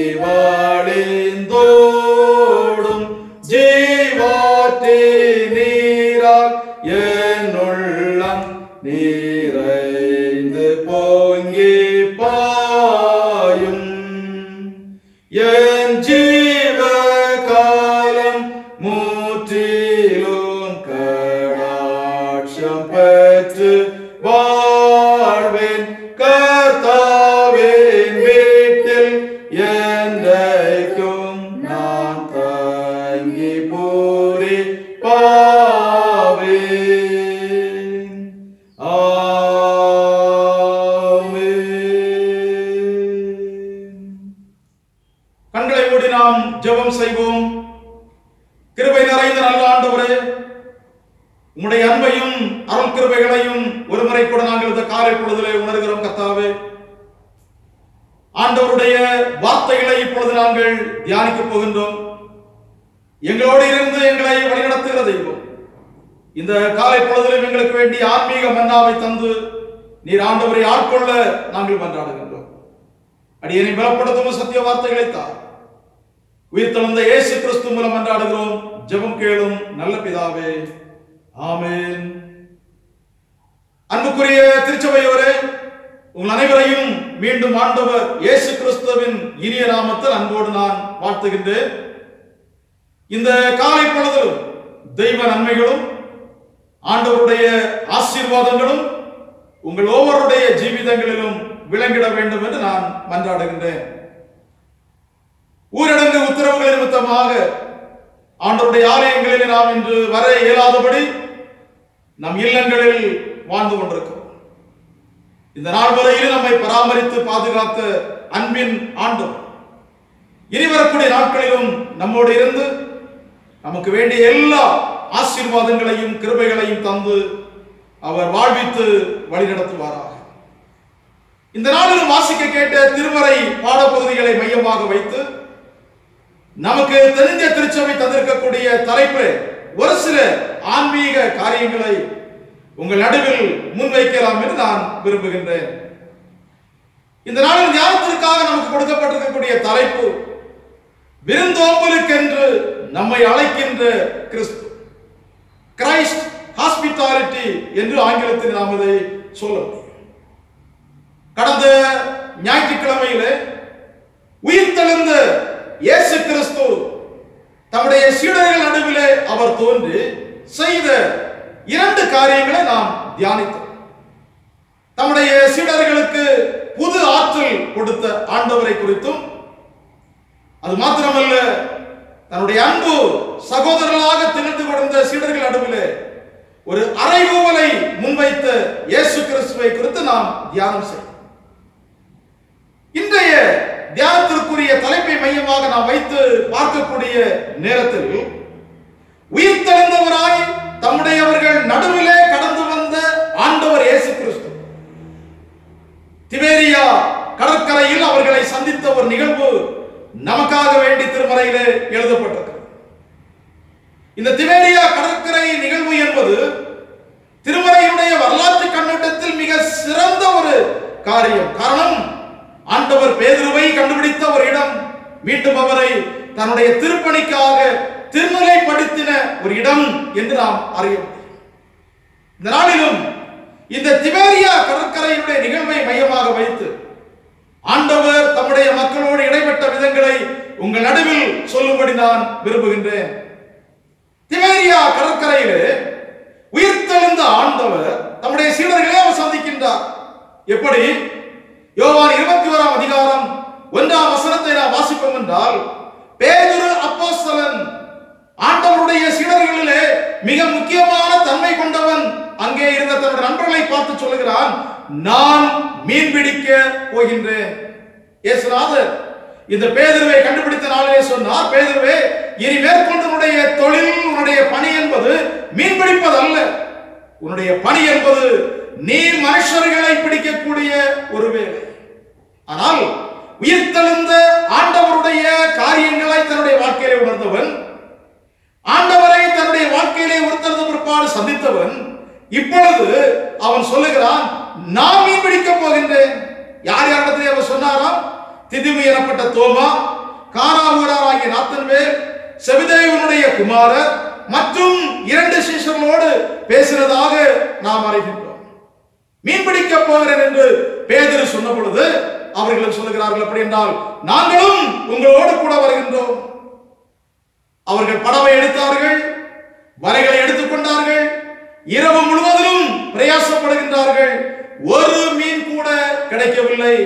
A: வாழிந்தோடும் ஜீவாத்தி நீரால் என் உள்ளம் நீரைந்து பொங்கி பாயும் என் ஜீவ காலம் மூற்றிலும் கடாட்சம் பெற்று வாழ்வேன் கர்த்தாவின் வீட்டில் என்றைக்கும் நான் தங்கி பூரி பாவேன் ஆமென் கண்களை மூடி நாம் ஜெபம் செய்வோம் கிருபை நிறைந்த நல்ல ஆண்டவரே உம்முடைய அன்பையும் அருள் கிருபைகளையும் ஒருமுறை கூட நாங்கள் இந்த காலை பொழுதிலே உணர்கிறோம் கர்த்தாவே ஆண்டவருடைய வார்த்தைகளை இப்பொழுது நாங்கள் தியானிக்கப் போகின்றோம் எங்களோடு இருந்து எங்களை வழிநடத்துகிற தெய்வம் இந்த காலை பொழுதிலும் எங்களுக்கு வேண்டிய ஆன்மீக மன்னாவை தந்து நீர் ஆண்டவரை ஆட்கொள்ள நாங்கள் மன்றாடுகின்றோம் அடியனை பலப்படுத்தும் சத்திய வார்த்தைகளை தார் உயிர்த்தெழுந்த இயேசு கிறிஸ்து மூலம் மன்றாடுகிறோம் ஜெபம் கேளும் நல்ல பிதாவே ஆமென் அன்புக்குரிய திருச்சபையோரே உங்கள் அனைவரையும் மீண்டும் ஆண்டவர் இயேசு கிறிஸ்துவின் இனிய நாமத்தில் அன்போடு நான் வாழ்த்துகின்றேன் இந்த காலை பொழுதிலும் தெய்வ நன்மைகளும் ஆண்டவருடைய ஆசீர்வாதங்களும் உங்கள் ஒவ்வொருடைய ஜீவிதங்களிலும் விளங்கிட வேண்டும் என்று நான் மன்றாடுகின்றேன் ஊரடங்கு உத்தரவுகள் நிமித்தமாக ஆண்டவருடைய ஆலயங்களில் நாம் இன்று வர இயலாதபடி நம் இல்லங்களில் வாழ்ந்து கொண்டிருக்கிறோம் இந்த நாள் வரையில் நம்மை பராமரித்து பாதுகாத்த அன்பின் ஆண்டவர் இனி வரக்கூடிய நாட்களிலும் நம்மோடு இருந்து நமக்கு வேண்டிய எல்லா ஆசீர்வாதங்களையும் கிருபைகளையும் தந்து அவர் வாழ்வித்து வழிநடத்துவாராக இந்த நாளில் வாசிக்க கேட்ட திருமறை பாடப்பகுதிகளை மையமாக வைத்து நமக்கு தெரிஞ்ச திருச்சபை தந்திருக்கக்கூடிய தலைப்பு ஒரு சில ஆன்மீக காரியங்களை உங்கள் நடுவில் முன்வைக்கலாம் என்று நான் விரும்புகின்றேன் இந்த நாளில் தியானத்திற்காக நமக்கு கொடுக்கப்பட்டிருக்கக்கூடிய தலைப்பு விருந்தோம்பலுக்கென்று நம்மை அழைக்கின்ற கிறிஸ்து கிரைஸ்ட் ஹாஸ்பிட்டாலிட்டி என்று ஆங்கிலத்தில் நாம் இதை சொல்ல முடியும் கடந்த ஞாயிற்றுக்கிழமையிலே உயிர்த்தெழுந்த இயேசு கிறிஸ்து தம்முடைய சீடர்கள் நடுவிலே அவர் தோன்றி செய்த இரண்டு காரியங்களை நாம் தியானித்தோம் தம்முடைய சீடர்களுக்கு புது ஆற்றல் கொடுத்த ஆண்டவரை குறித்தும் அது மாத்திரமல்ல தன்னுடைய அன்பு சகோதரர்களாக திகழ்ந்து கொண்ட சீடர்கள் நடுவிலே ஒரு அறைகூவலை முன்வைத்த இயேசு கிறிஸ்துவை குறித்து நாம் தியானம் செய்வோம் இன்றைய தியானத்திற்குரிய தலைப்பை மையமாக நாம் வைத்து பார்க்கக்கூடிய நேரத்தில் உயிர்த்தெழுந்தவராய் தம்முடையவர்கள் நடுவிலே கடந்து வந்த ஆண்டவர் இயேசு கிறிஸ்து திபேரியா கடற்கரையில் அவர்களை சந்தித்த ஒரு நிகழ்வு நமக்காக வேண்டி திருமறையிலே எழுதப்பட்டிருக்கிறது இந்த திபேரியா கடற்கரை நிகழ்வு என்பது திருமறையுடைய வரலாற்று கண்ணோட்டத்தில் மிக சிறந்த ஒரு காரியம் காரணம் ஆண்டவர் பேதுருவை கண்டுபிடித்த ஒரு இடம் மீண்டும் அவரை தன்னுடைய திருப்பணிக்காக திருநிலைப்படுத்தின ஒரு இடம் என்று நாம் அறிய முடியும் இந்த நாளிலும் இந்த திபேரியா கடற்கரையினுடைய நிகழ்வை மையமாக வைத்து ஆண்டவர் தம்முடைய மக்களோடு இடைப்பட்ட விதங்களை உங்கள் நடுவில் சொல்லும்படி நான் விரும்புகின்றேன் திபேரியா கடற்கரையிலே உயிர்த்தெழுந்த ஆண்டவர் தம்முடைய சீடர்களே அவர் சந்திக்கின்றார் எப்படி யோவான் இருபத்தி ஓராம் அதிகாரம் ஒன்றாம் வசனத்தை நாம் வாசிப்போம் என்றால் பேதுரு அப்போஸ்தலன் ஆண்டவருடைய சீடர்களிலே மிக முக்கியமான தன்மை கொண்டவன் அங்கே இருந்த தன்னுடைய நண்பர்களை பார்த்து சொல்லுகிறான் நான் மீன் பிடிக்க போகின்றேன் இயேசுநாதர் இந்த பேதுருவை கண்டுபிடித்த நாளிலே சொன்னார் பேதுருவே இனி மேற்கொண்டு உன்னுடைய தொழில் உன்னுடைய பணி என்பது மீன் பிடிப்பது அல்ல உன்னுடைய பணி என்பது நீ மனுஷர்களை பிடிக்கக்கூடிய ஒரு வேலை ஆனால் உயிர்த்தெழுந்த ஆண்டவருடைய காரியங்களை தன்னுடைய வாழ்க்கையிலே உணர்ந்தவன் ஆண்டவரை தன்னுடைய வாழ்க்கையிலே உணர்ந்த பிற்பாடு சந்தித்தவன் இப்பொழுது அவன் சொல்லுகிறான் நான் மீன் பிடிக்கப் போகின்றேன் யார் யாரிடத்திலே அவர் சொன்னாராம் திதிமி எனப்பட்ட தோமா காராவூராகிய நாத்தன்வேல் செவிதேவனுடைய குமாரர் மற்றும் இரண்டு சிஷ்யர்களோடு பேசினதாக நாம் அறிகின்றோம் மீன் பிடிக்கப் போகிறேன் என்று பேதரு சொன்ன பொழுது அவர்கள் சொல்லுகிறார்கள் அப்படி என்றால் நாங்களும் உங்களோடு கூட வருகின்றோம் அவர்கள் படவை எடுத்தார்கள் வலைகளை எடுத்துக்கொண்டார்கள் இரவு முழுவதிலும் பிரயாசப்படுகின்றார்கள் ஒரு மீன் கூட கிடைக்கவில்லை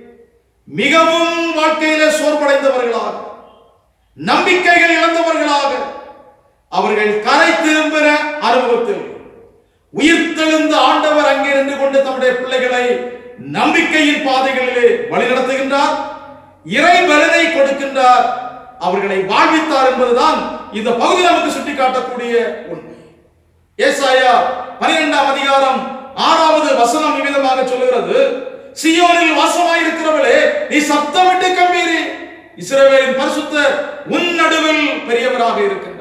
A: மிகவும் வாழ்க்கையில சோர்வடைந்தவர்களாக நம்பிக்கைகள் இழந்தவர்களாக அவர்கள் கரை திரும்பின அனுபவத்தில் உயிர்த்தெழுந்த ஆண்டவர் அங்கே நின்று கொண்டு தம்முடைய பிள்ளைகளை நம்பிக்கையின் பாதைகளிலே வழிநடத்துகின்றார் இறை பலனை கொடுக்கின்றார் அவர்களை வாழ்வித்தார் என்பதுதான் இந்த பகுதி நமக்கு சுட்டிக்காட்டக்கூடிய உண்மை ஏசாயா பனிரெண்டாம் அதிகாரம் ஆறாவது வசனம் நிமிதமாக சொல்லுகிறது சியோனில் வாசமாயிருக்கிறவளே நீ சத்தமிட்டு கம்பீரி இஸ்ரவேலின் பரிசுத்தர் உன் நடுவில் பெரியவராக இருக்கின்றார்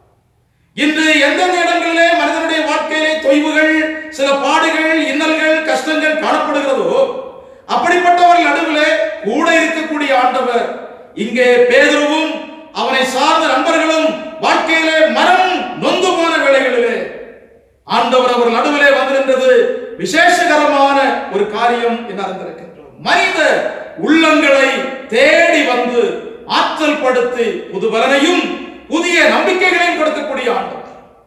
A: இன்று எந்தெந்த இடங்களிலே மனிதனுடைய வாழ்க்கையிலே தொய்வுகள் சில பாடுகள் இன்னல்கள் கஷ்டங்கள் காணப்படுகிறதோ அப்படிப்பட்டவர்கள் நடுவிலே கூட இருக்கக்கூடிய ஆண்டவர் இங்கே பேதுருவும் அவனை சார்ந்த நண்பர்களும் வாழ்க்கையிலே மரம் நொந்து போன வேளைகளிலே ஆண்டவர் அவர் நடுவிலே வந்திருந்தது விசேஷகரமான ஒரு காரியம் என்று அறிந்திருக்கின்றோம் மனித உள்ளங்களை தேடி வந்து ஆற்றல் படுத்தி புது பலனையும் புதிய நம்பிக்கைகளையும் கொடுக்கக்கூடிய ஆண்டவர்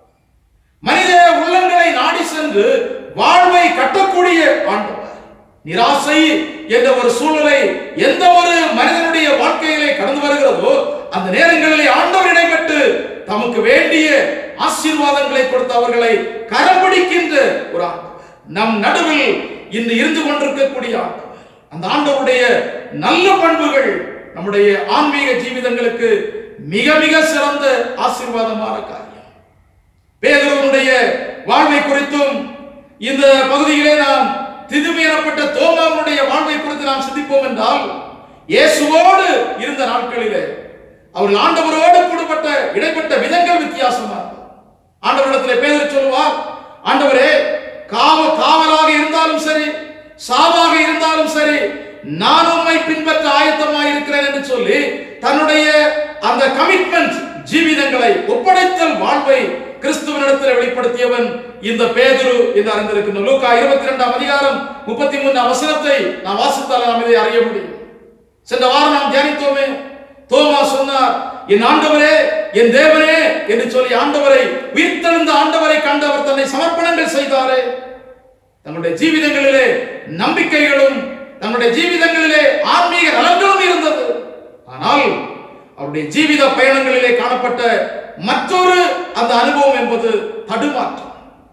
A: மனித உள்ளங்களை நாடி சென்று வாழ்வை கட்டக்கூடிய ஆண்டவர் நிராசை என்ற ஒரு சூழ்நிலை எந்த ஒரு மனிதனுடைய வாழ்க்கையிலே கடந்து வருகிறதோ அந்த நேரங்களிலே ஆண்டவர் இடைப்பட்டு தமக்கு வேண்டிய ஆசீர்வாதங்களை கொடுத்து அவர்களை கரம்பிடிக்கின்ற ஒரு ஆண்டவர் நம் நடுவில் இன்று இருந்து கொண்டிருக்கக்கூடிய ஆண்டவர் அந்த ஆண்டவருடைய நல்ல பண்புகள் நம்முடைய ஆன்மீக ஜீவிதங்களுக்கு மிக மிக சிறந்த ஆசீர்வாதமான காரியம் பேதுருவனுடைய வாழ்வை குறித்தும் இந்த பகுதியிலே நாம் திதுமி எனப்பட்ட தோமாவுடைய வாழ்வை குறித்து நாம் சிந்திப்போம் என்றால் இயேசுவோடு இருந்த நாட்களிலே அவர்கள் ஆண்டவரோடு கூடப்பட்ட இடைப்பட்ட விதங்கள் வித்தியாசமா இருக்கும். ஆண்டவரிடத்திலே பேதர் சொல்லுவார் ஆண்டவரே காவ காவலாக இருந்தாலும் சரி சாவாக இருந்தாலும் சரி நான் உம்மை பின்பற்ற ஆயத்தமாக இருக்கிறேன் என்று சொல்லி தன்னுடைய அந்த கமிட்மெண்ட் ஜீவிதங்களை ஒப்படைத்தல் வாழ்வை கிறிஸ்துவனிடத்தில் வெளிப்படுத்தியவன் இந்த பேதுரு என்று அறிந்திருக்கின்றோம் லூக்கா இருபத்தி ரெண்டாம் அதிகாரம் முப்பத்தி மூன்றாம் வசனத்தை நாம் வாசித்தால் நாம் இதை அறிய முடியும் சென்ற வாரம் நாம் தியானித்தோமே தோமா சொன்னார் என் ஆண்டவரே என் தேவனே என்று சொல்லி ஆண்டவரை உயிர்த்தெழுந்த ஆண்டவரை கண்டவர் தன்னை சமர்ப்பணங்கள் செய்தாரே தங்களுடைய ஜீவிதங்களிலே நம்பிக்கைகளும் தங்களுடைய ஜீவிதங்களிலே ஆன்மீக நலன்களும் இருந்தது ஆனால் அவருடைய ஜீவித பயணங்களிலே காணப்பட்ட மற்றொரு அந்த அனுபவம் என்பது தடுமாற்றம்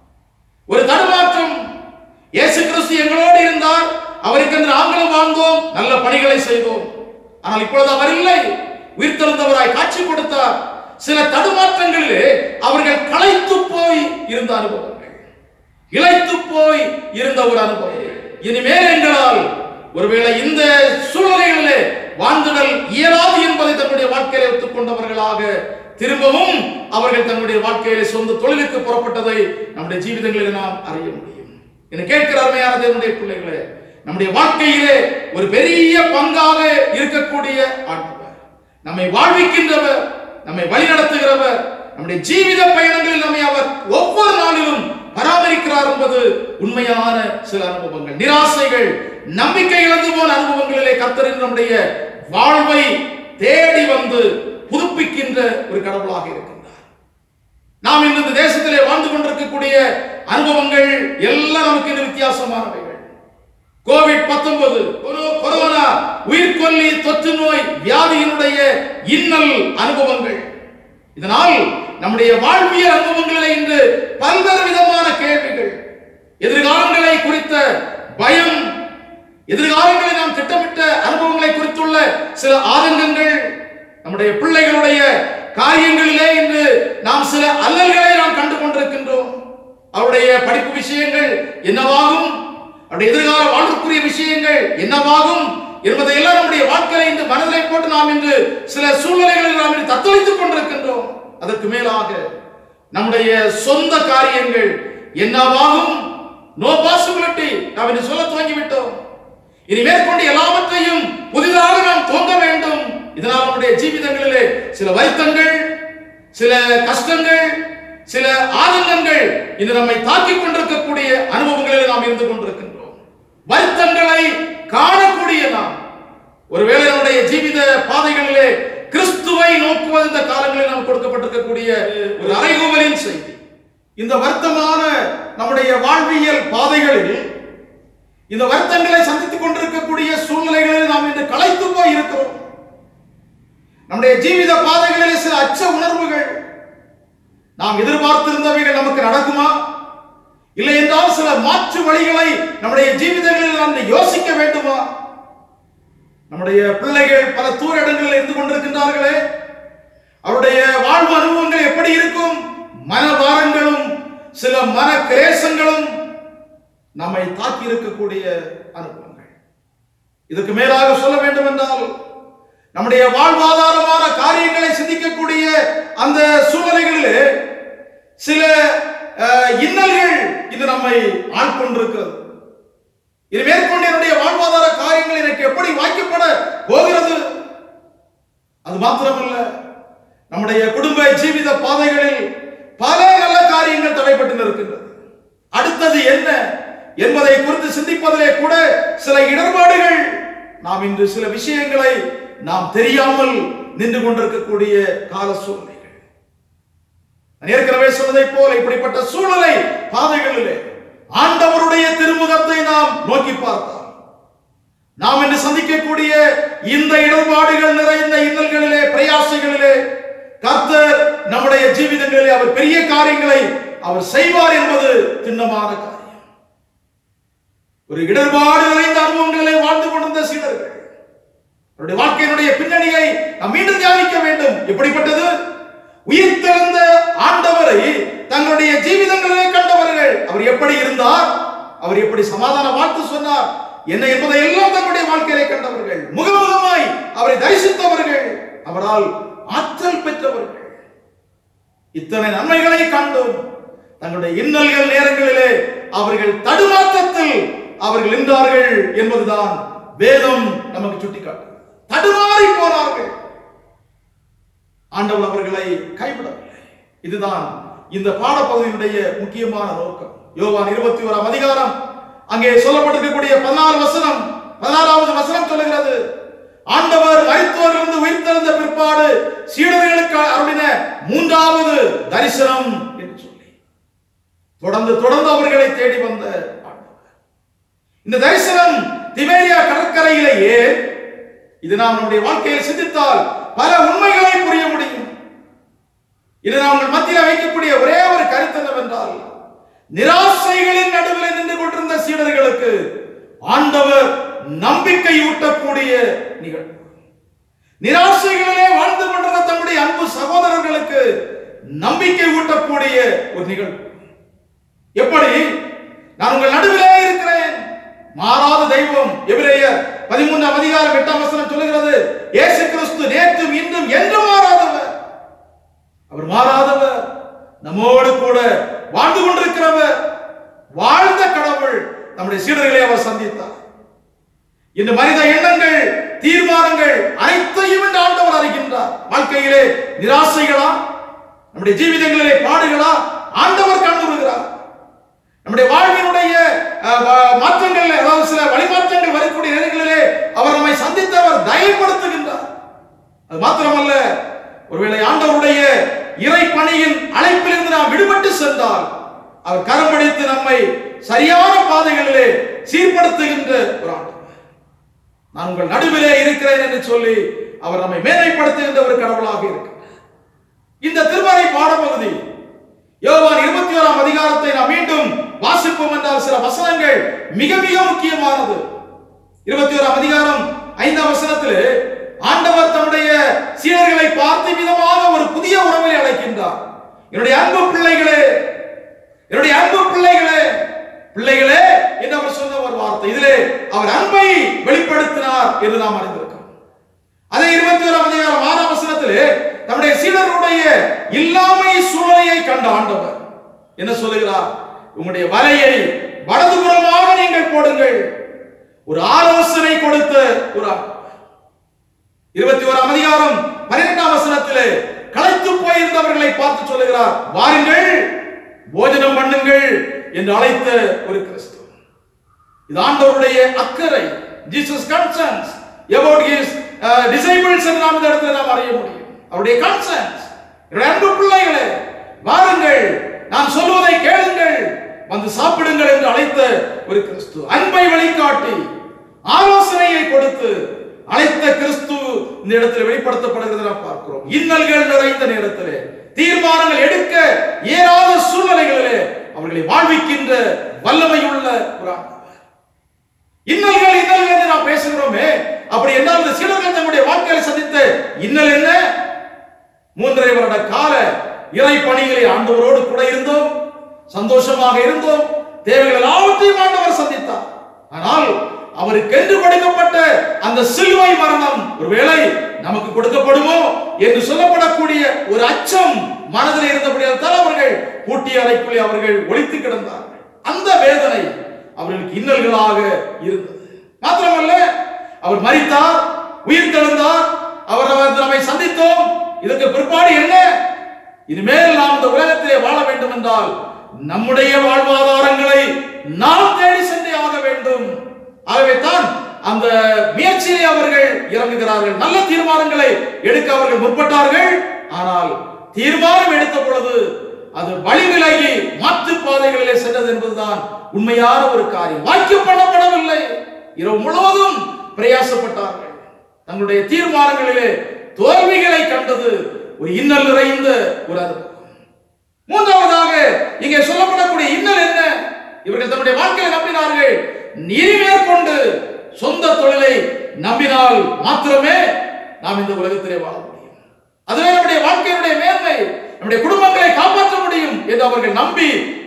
A: ஒரு தடுமாற்றம் இயேசு கிறிஸ்து எங்களோடு இருந்தார் அவருக்கு என்று நாங்களும் வாழ்ந்தோம் நல்ல பணிகளை செய்தோம் ஆனால் இப்பொழுது அவர் இல்லை உயிர்த்தெழுந்தவராய் காட்சி கொடுத்தார் சில தடுமாற்றங்களிலே அவர்கள் களைத்து போய் இருந்த அனுபவங்கள் இளைத்து போய் இருந்த ஒரு அனுபவம் இனிமேல் எங்களால் ஒருவேளை இந்த சூழ்நிலைகளிலே வாழ்ந்துடல் இயலாது என்பதை தன்னுடைய வாழ்க்கையில ஒத்துக்கொண்டவர்களாக திரும்பவும் அவர்கள் தன்னுடைய வாழ்க்கையிலே சொந்த தொழிலுக்கு புறப்பட்டதை நம்முடைய ஜீவிதங்களில் நாம் அறிய முடியும் என கேட்கிற அருமையான தேவனுடைய பிள்ளைகளே நம்முடைய வாழ்க்கையிலே ஒரு பெரிய பங்காக இருக்கக்கூடிய ஆண்டவர் நம்மை வாழ்விக்கின்றவர் நம்மை வழிநடத்துகிறவர் நம்முடைய ஜீவித பயணங்களில் நம்மை அவர் ஒவ்வொரு நாளிலும் பராமரிக்கிறார் என்பது உண்மையான சில அனுபவங்கள் நிராசைகள் நம்பிக்கை இழந்து போன அனுபவங்களிலே கர்த்தரின் நம்முடைய வாழ்வை தேடி வந்து புதுப்பிக்கின்ற ஒரு கடவுளாக இருக்கின்றார் நாம் இன்று இந்த தேசத்திலே வாழ்ந்து கொண்டிருக்கக்கூடிய அனுபவங்கள் எல்லாம் நமக்கு இன்று வித்தியாசமானவைகள் கோவிட் 19 கொரோனா உயிர்கொல்லி தொற்று நோய் வியாதியினுடைய இன்னல் அனுபவங்கள் இதனால் நம்முடைய வாழ்வியல் அனுபவங்களிலே இன்று பல்வேறு விதமான கேள்விகள் எதிர்காலங்களை குறித்த பயம் எதிர்காலங்களை நாம் திட்டமிட்ட அனுபவங்களை குறித்துள்ள சில ஆதங்கங்கள் நம்முடைய பிள்ளைகளுடைய காரியங்களிலே இன்று நாம் சில அல்லல்களை நாம் கண்டு கொண்டிருக்கின்றோம் அவருடைய படிப்பு விஷயங்கள் என்னவாகும் அவருடைய எதிர்கால வாழ்வுக்குரிய விஷயங்கள் என்னவாகும் என்பதையெல்லாம் நம்முடைய வாழ்க்கையில இன்று மனதிலே போட்டு நாம் இன்று சில சூழ்நிலைகளில் நாம் இன்று தத்தளித்துக் கொண்டிருக்கின்றோம் அதற்கு மேலாக நம்முடைய சொந்த காரியங்கள் என்னவாகும் நோ பாசிபிலிட்டி நாம் இன்று சொல்ல துவங்கிவிட்டோம் இனி மேற்கொண்டு எல்லாவற்றையும் புதிதாக நாம் துவங்க வேண்டும் இதனால் நம்முடைய ஜீவிதங்களிலே சில வருத்தங்கள் சில கஷ்டங்கள் சில ஆனந்தங்கள் இன்று நம்மை தாக்கிக் கொண்டிருக்கக்கூடிய அனுபவங்களில் நாம் இருந்து கொண்டிருக்கின்றோம் வருத்தங்களை காணக்கூடிய நாம் ஒருவேளை நம்முடைய ஜீவித பாதைகளிலே கிறிஸ்துவை நோக்குவது இந்த காலங்களில் நாம் கொடுக்கப்பட்டிருக்கக்கூடிய ஒரு அறைகூவலின் செய்தி இந்த வருத்தமான நம்முடைய வாழ்வியல் பாதைகளில் இந்த வருத்தங்களை சந்தித்துக் கொண்டிருக்கக்கூடிய சூழ்நிலைகளில் நாம் இன்று களைத்து போய் இருக்கிறோம் நம்முடைய ஜீவித பாதைகளிலே சில அச்ச உணர்வுகள் நாம் எதிர்பார்த்திருந்தவைகள் நமக்கு நடக்குமா இல்லை என்றால் சில மாற்று வழிகளை நம்முடைய ஜீவிதங்களில் நாம் யோசிக்க வேண்டுமா நம்முடைய பிள்ளைகள் பல தூர இடங்களில் இருந்து கொண்டிருக்கின்றார்களே அவருடைய வாழ்வு அனுபவங்கள் எப்படி இருக்கும் மனபாரங்களும் சில மன கிரேசங்களும் நம்மை தாக்கி இருக்கக்கூடிய அனுபவங்கள் இதுக்கு மேலாக சொல்ல வேண்டும் என்றால் நம்முடைய வாழ்வாதாரமான காரியங்களை சிந்திக்கக்கூடிய அந்த சூழ்நிலைகளிலே சில அஹ், இன்னல்கள் இது நம்மை ஆட்கொண்டிருக்கிறது இது மேற்கொண்டு என்னுடைய வாழ்வாதார காரியங்கள் எனக்கு எப்படி வாய்க்கப்பட போகிறது அது மாத்திரமல்ல நம்முடைய குடும்ப ஜீவித பாதைகளில் பல நல்ல காரியங்கள் தடைப்பட்டு நிற்கின்றது அடுத்தது என்ன என்பதை குறித்து சிந்திப்பதிலே கூட சில இடர்பாடுகள் நாம் இன்று சில விஷயங்களை நாம் தெரியாமல் நின்று கொண்டிருக்கக்கூடிய கால சூழ்நிலைகள் நான் ஏற்கனவே சொன்னதைப் போல இப்படிப்பட்ட சூழ்நிலை பாதைகளிலே ஆண்டவருடைய திருமுகத்தை நாம் நோக்கி பார்த்தால் நாம் இன்று சந்திக்கக்கூடிய இந்த இடர்பாடுகள் நிறைந்த இன்னல்களிலே பிரயாசங்களிலே கர்த்தர் நம்முடைய ஜீவிதங்களிலே அவர் பெரிய காரியங்களை அவர் செய்வார் என்பது திண்ணமான காரியம் ஒரு இடர்பாடு நிறைந்த அனுபவங்களிலே வாழ்ந்து கொண்டிருந்த சீடர்கள் அவருடைய வாழ்க்கையினுடைய பின்னணியை நாம் மீண்டும் தியானிக்க வேண்டும் எப்படிப்பட்டது உயிர்த்தெழுந்த ஆண்டவரை தங்களுடைய ஜீவிதங்களிலே கண்டவர்கள் அவர் எப்படி இருந்தார் அவர் எப்படி சமாதான வாழ்த்து சொன்னார் என்ன என்பதை எல்லாம் தங்களுடைய வாழ்க்கையிலே கண்டவர்கள் முகமுகமாய் அவரை தரிசித்தவர்கள் அவரால் ஆற்றல் பெற்றவர்கள் இத்தனை நன்மைகளை கண்டும் தங்களுடைய இன்னல்கள் நேரங்களிலே அவர்கள் தடுமாற்றத்தில் அவர்கள் நின்றார்கள் என்பதுதான் வேதம் நமக்கு சுட்டிக்காட்டு தடுமாறி போனார்கள் ஆண்டவர் அவர்களை கைவிடவில்லை இதுதான் இந்த பாடப்பகுதியினுடைய முக்கியமான நோக்கம் யோவான் இருபத்தி ஓராம் அதிகாரம் அங்கே சொல்லப்பட்டிருக்கக்கூடிய பதினாறு வசனம் பதினாறாவது வசனம் சொல்லுகிறது ஆண்டவர் மருத்துவரிலிருந்து உயிர்த்தெழுந்த பிற்பாடு சீடர்களுக்கு அருளின மூன்றாவது தரிசனம் என்று சொல்லி தொடர்ந்து தொடர்ந்து அவர்களை தேடி வந்த ஆண்டவர் இந்த தரிசனம் திபேரியா கடற்கரையிலேயே இது நாம் நம்முடைய வாழ்க்கையில் சிந்தித்தால் பல உண்மைகளை புரிய முடியும் இது நாங்கள் மத்தியில் வைக்கக்கூடிய ஒரே ஒரு கருத்து என்னவென்றால் நிராசைகளின் நடுவில் நின்று கொண்டிருந்த சீடர்களுக்கு ஆண்டவர் நம்பிக்கை ஊட்டக்கூடிய நிகழ்வு நிராசைகளிலே வாழ்ந்து கொண்டிருந்த தம்முடைய அன்பு சகோதரர்களுக்கு நம்பிக்கை ஊட்டக்கூடிய ஒரு நிகழ்வு எப்படி நான் உங்கள் நடுவிலே இருக்கிறேன் மாறாத தெய்வம் எபிரேயர் பதிமூன்றாம் அதிகாரம் எட்டாம் வசனம் சொல்லுகிறது இயேசு கிறிஸ்து நேற்றும் இன்றும் என்றும் மாறாதவர் அவர் மாறாதவர் நம்மோடு கூட வாழ்ந்து கொண்டிருக்கிறவர் வாழ்ந்த கடவுள் நம்முடைய சீடர்களை அவர் சந்தித்தார் இந்த மனித எண்ணங்கள் தீர்மானங்கள் அனைத்தையும் இந்த ஆண்டவர் அறிகின்றார் வாழ்க்கையிலே நிராசைகளா நம்முடைய ஜீவிதங்களிலே பாடுகளா ஆண்டவர் கண்டுறுகிறார் நம்முடைய வாழ்வினுடைய அஹ், வ- மாற்றங்கள் அதாவது சில வழிமாற்றங்கள் வரக்கூடிய நேரங்களிலே அவர் நம்மை சந்தித்தவர் தயப்படுத்துகின்றார் அது மாத்திரமல்ல ஒருவேளை ஆண்டவருடைய இறை பணியின் அழைப்பிலிருந்து நாம் விடுபட்டு சென்றால் அவர் கரம் பிடித்து நம்மை சரியான பாதைகளிலே சீர்படுத்துகின்ற ஒரு ஆண்டவர் நான் உங்கள் நடுவிலே இருக்கிறேன் என்று சொல்லி அவர் நம்மை மேன்மைப்படுத்துகின்ற ஒரு கடவுளாக இருக்கிறார் இந்த திருமறை பாடப்பகுதி யோவான் இருபத்தி ஓராம் அதிகாரத்தை நாம் மீண்டும் வாசிப்போம் என்றால் சில வசனங்கள் மிக மிக முக்கியமானது இருபத்தி ஓராம் அதிகாரம் ஐந்தாம் வசனத்திலே ஆண்டவர் தம்முடைய சீடர்களை பார்த்து விதமாக ஒரு புதிய உறவை அழைக்கின்றார் என்னுடைய அன்பு பிள்ளைகளே என்னுடைய அன்பு பிள்ளைகளே பிள்ளைகளே என்று அவர் சொன்ன ஒரு வார்த்தை இதிலே அவர் அன்பை வெளிப்படுத்தினார் என்று நாம் அறிந்திருக்கிறோம் அதே இருபத்தி ஓராம் அதிகாரம் ஆறாம் வசனத்திலே தம்முடைய சீடர்களுடைய இல்லாமை சூழ்நிலையை கண்ட ஆண்டவர் என்ன சொல்லுகிறார் உங்களுடைய வலையை வலதுபுறமாக நீங்கள் போடுங்கள் ஒரு ஆலோசனை கொடுத்த ஒரு ஆண்டவர். இருபத்தி ஓராம் அதிகாரம் பன்னிரெண்டாம் வசனத்திலே களைத்து போயிருந்தவர்களை பார்த்து சொல்லுகிறார் வாருங்கள் போஜனம் பண்ணுங்கள் என்று அழைத்த ஒரு கிறிஸ்து இது ஆண்டவருடைய அக்கறை Jesus concerns about his uh, disciples என்று நாம் இந்த இடத்துல நாம் அறிய முடியும் அவருடைய கன்சர்ன்ஸ் என்னுடைய அன்பு பிள்ளைகளே வாருங்கள் நான் சொல்வதை கேளுங்கள் வந்து சாப்பிடுங்கள் என்று அழைத்த ஒரு கிறிஸ்து அன்பை வழிகாட்டி ஆலோசனையை கொடுத்து அழைத்த கிறிஸ்து இந்த இடத்தில் வெளிப்படுத்தப்படுகிறதை நாம் பார்க்கிறோம் இன்னல்கள் நிறைந்த நேரத்திலே தீர்மானங்கள் எடுக்க இயலாத சூழ்நிலைகளிலே அவர்களை வாழ்விக்கின்ற வல்லமையுள்ள ஒரு ஆண்டவர் இன்னல்கள் இன்னல்கள் என்று நாம் பேசுகிறோமே அப்படி என்ன இந்த சீடர்கள் தங்களுடைய வாழ்க்கையை சந்தித்த இன்னல் என்ன மூன்றரை வருட கால இறை பணிகளை ஆண்டவரோடு கூட இருந்தோம் சந்தோஷமாக இருந்தோம் தேவைகள் எல்லாவற்றையும் ஆண்டவர் சந்தித்தார் ஆனால் அவருக்கு என்று கொடுக்கப்பட்ட அந்த சிலுவை மரணம் ஒருவேளை நமக்கு கொடுக்கப்படுமோ என்று சொல்லப்படக்கூடிய ஒரு அச்சம் மனதில் இருந்தபடியால் தான் அவர்கள் பூட்டிய அறைக்குள்ளே அவர்கள் ஒளித்து கிடந்தார்கள் அந்த வேதனை அவர்களுக்கு இன்னல்களாக இருந்தது மாத்திரமல்ல அவர் மரித்தார் உயிர் தெழுந்தார் அவர் அவர் நம்மை சந்தித்தோம் இதற்கு பிற்பாடு என்ன இனிமேல் நாம் இந்த உலகத்திலே வாழ வேண்டும் என்றால் நம்முடைய வாழ்வாதாரங்களை நாம் தேடி சென்றே ஆக வேண்டும் ஆகவே தான் அந்த முயற்சியிலே அவர்கள் இறங்குகிறார்கள் நல்ல தீர்மானங்களை எடுக்க அவர்கள் முற்பட்டார்கள் ஆனால் தீர்மானம் எடுத்த பொழுது அது வழி விலகி மாற்று பாதைகளிலே சென்றது என்பதுதான் உண்மையான ஒரு காரியம் வாக்கியம் பண்ணப்படவில்லை இரவு முழுவதும் பிரயாசப்பட்டார்கள் தங்களுடைய தீர்மானங்களிலே தோல்விகளை கண்டது ஒரு இன்னல் நிறைந்த ஒரு அனுபவம் மூன்றாவதாக இங்கே சொல்லப்படக்கூடிய இன்னல் என்ன இவர்கள் தன்னுடைய வாழ்க்கையை நம்பினார்கள் நீதி மேற்கொண்டு சொந்த தொழிலை நம்பினால் மாத்திரமே நாம் இந்த உலகத்திலே வாழ முடியும் அதுவே நம்முடைய வாழ்க்கையினுடைய மேன்மை நம்முடைய குடும்பங்களை காப்பாற்ற முடியும் என்று அவர்கள் நம்பி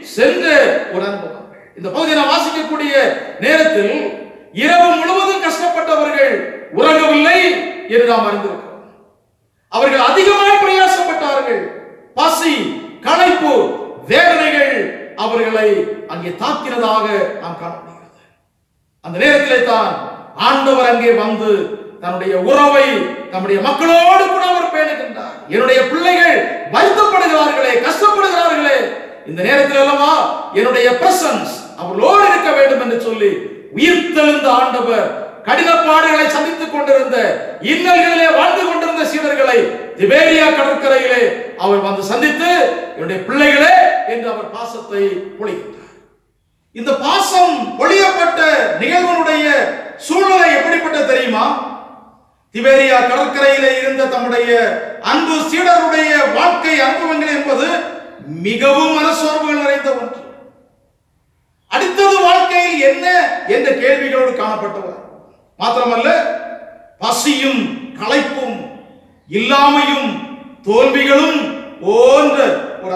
A: சென்ற ஒரு அனுபவம் இந்த பகுதியை நான் வாசிக்கக்கூடிய நேரத்தில் இரவு முழுவதும் கஷ்டப்பட்டவர்கள் உறங்கவில்லை என்று நாம் அறிந்திருக்கிறோம் அவர்கள் அதிகமாய் பிரயாசப்பட்டார்கள் பசி களைப்பு வேதனைகள் அவர்களை அங்கே தாக்கினதாக நாம் காண முடிகிறது அந்த நேரத்திலே தான் ஆண்டவர் அங்கே வந்து தன்னுடைய உறவை தம்முடைய மக்களோடு கூட அவர் பேணுகின்றார் என்னுடைய பிள்ளைகள் வருத்தப்படுகிறார்களே கஷ்டப்படுகிறார்களே இந்த நேரத்தில் அல்லவா என்னுடைய பிரசன்ஸ் அவர்களோடு இருக்க வேண்டும் என்று சொல்லி உயிர்த்தெழுந்த ஆண்டவர் கடின பாடுகளை சந்தித்துக் கொண்டிருந்த இன்னல்களிலே வாழ்ந்து கொண்டிருந்த சீடர்களை திபேரியா கடற்கரையிலே அவர் வந்து சந்தித்து என்னுடைய பிள்ளைகளே என்று அவர் பாசத்தை பொழிகின்றார் இந்த பாசம் பொழியப்பட்ட நிகழ்வனுடைய சூழ்நிலை எப்படிப்பட்ட தெரியுமா திபேரியா கடற்கரையிலே இருந்த தம்முடைய அன்பு சீடருடைய வாழ்க்கை அனுபவங்கள் என்பது மிகவும் மனசோர்வுகள் நிறைந்த ஒன்று அடுத்தது வாழ்க்கையில் என்ன என்ற கேள்விகளோடு காணப்பட்டவர் மாத்திரமல்ல பசியும் களைப்பும் இல்லாமையும் தோல்விகளும் போன்ற ஒரு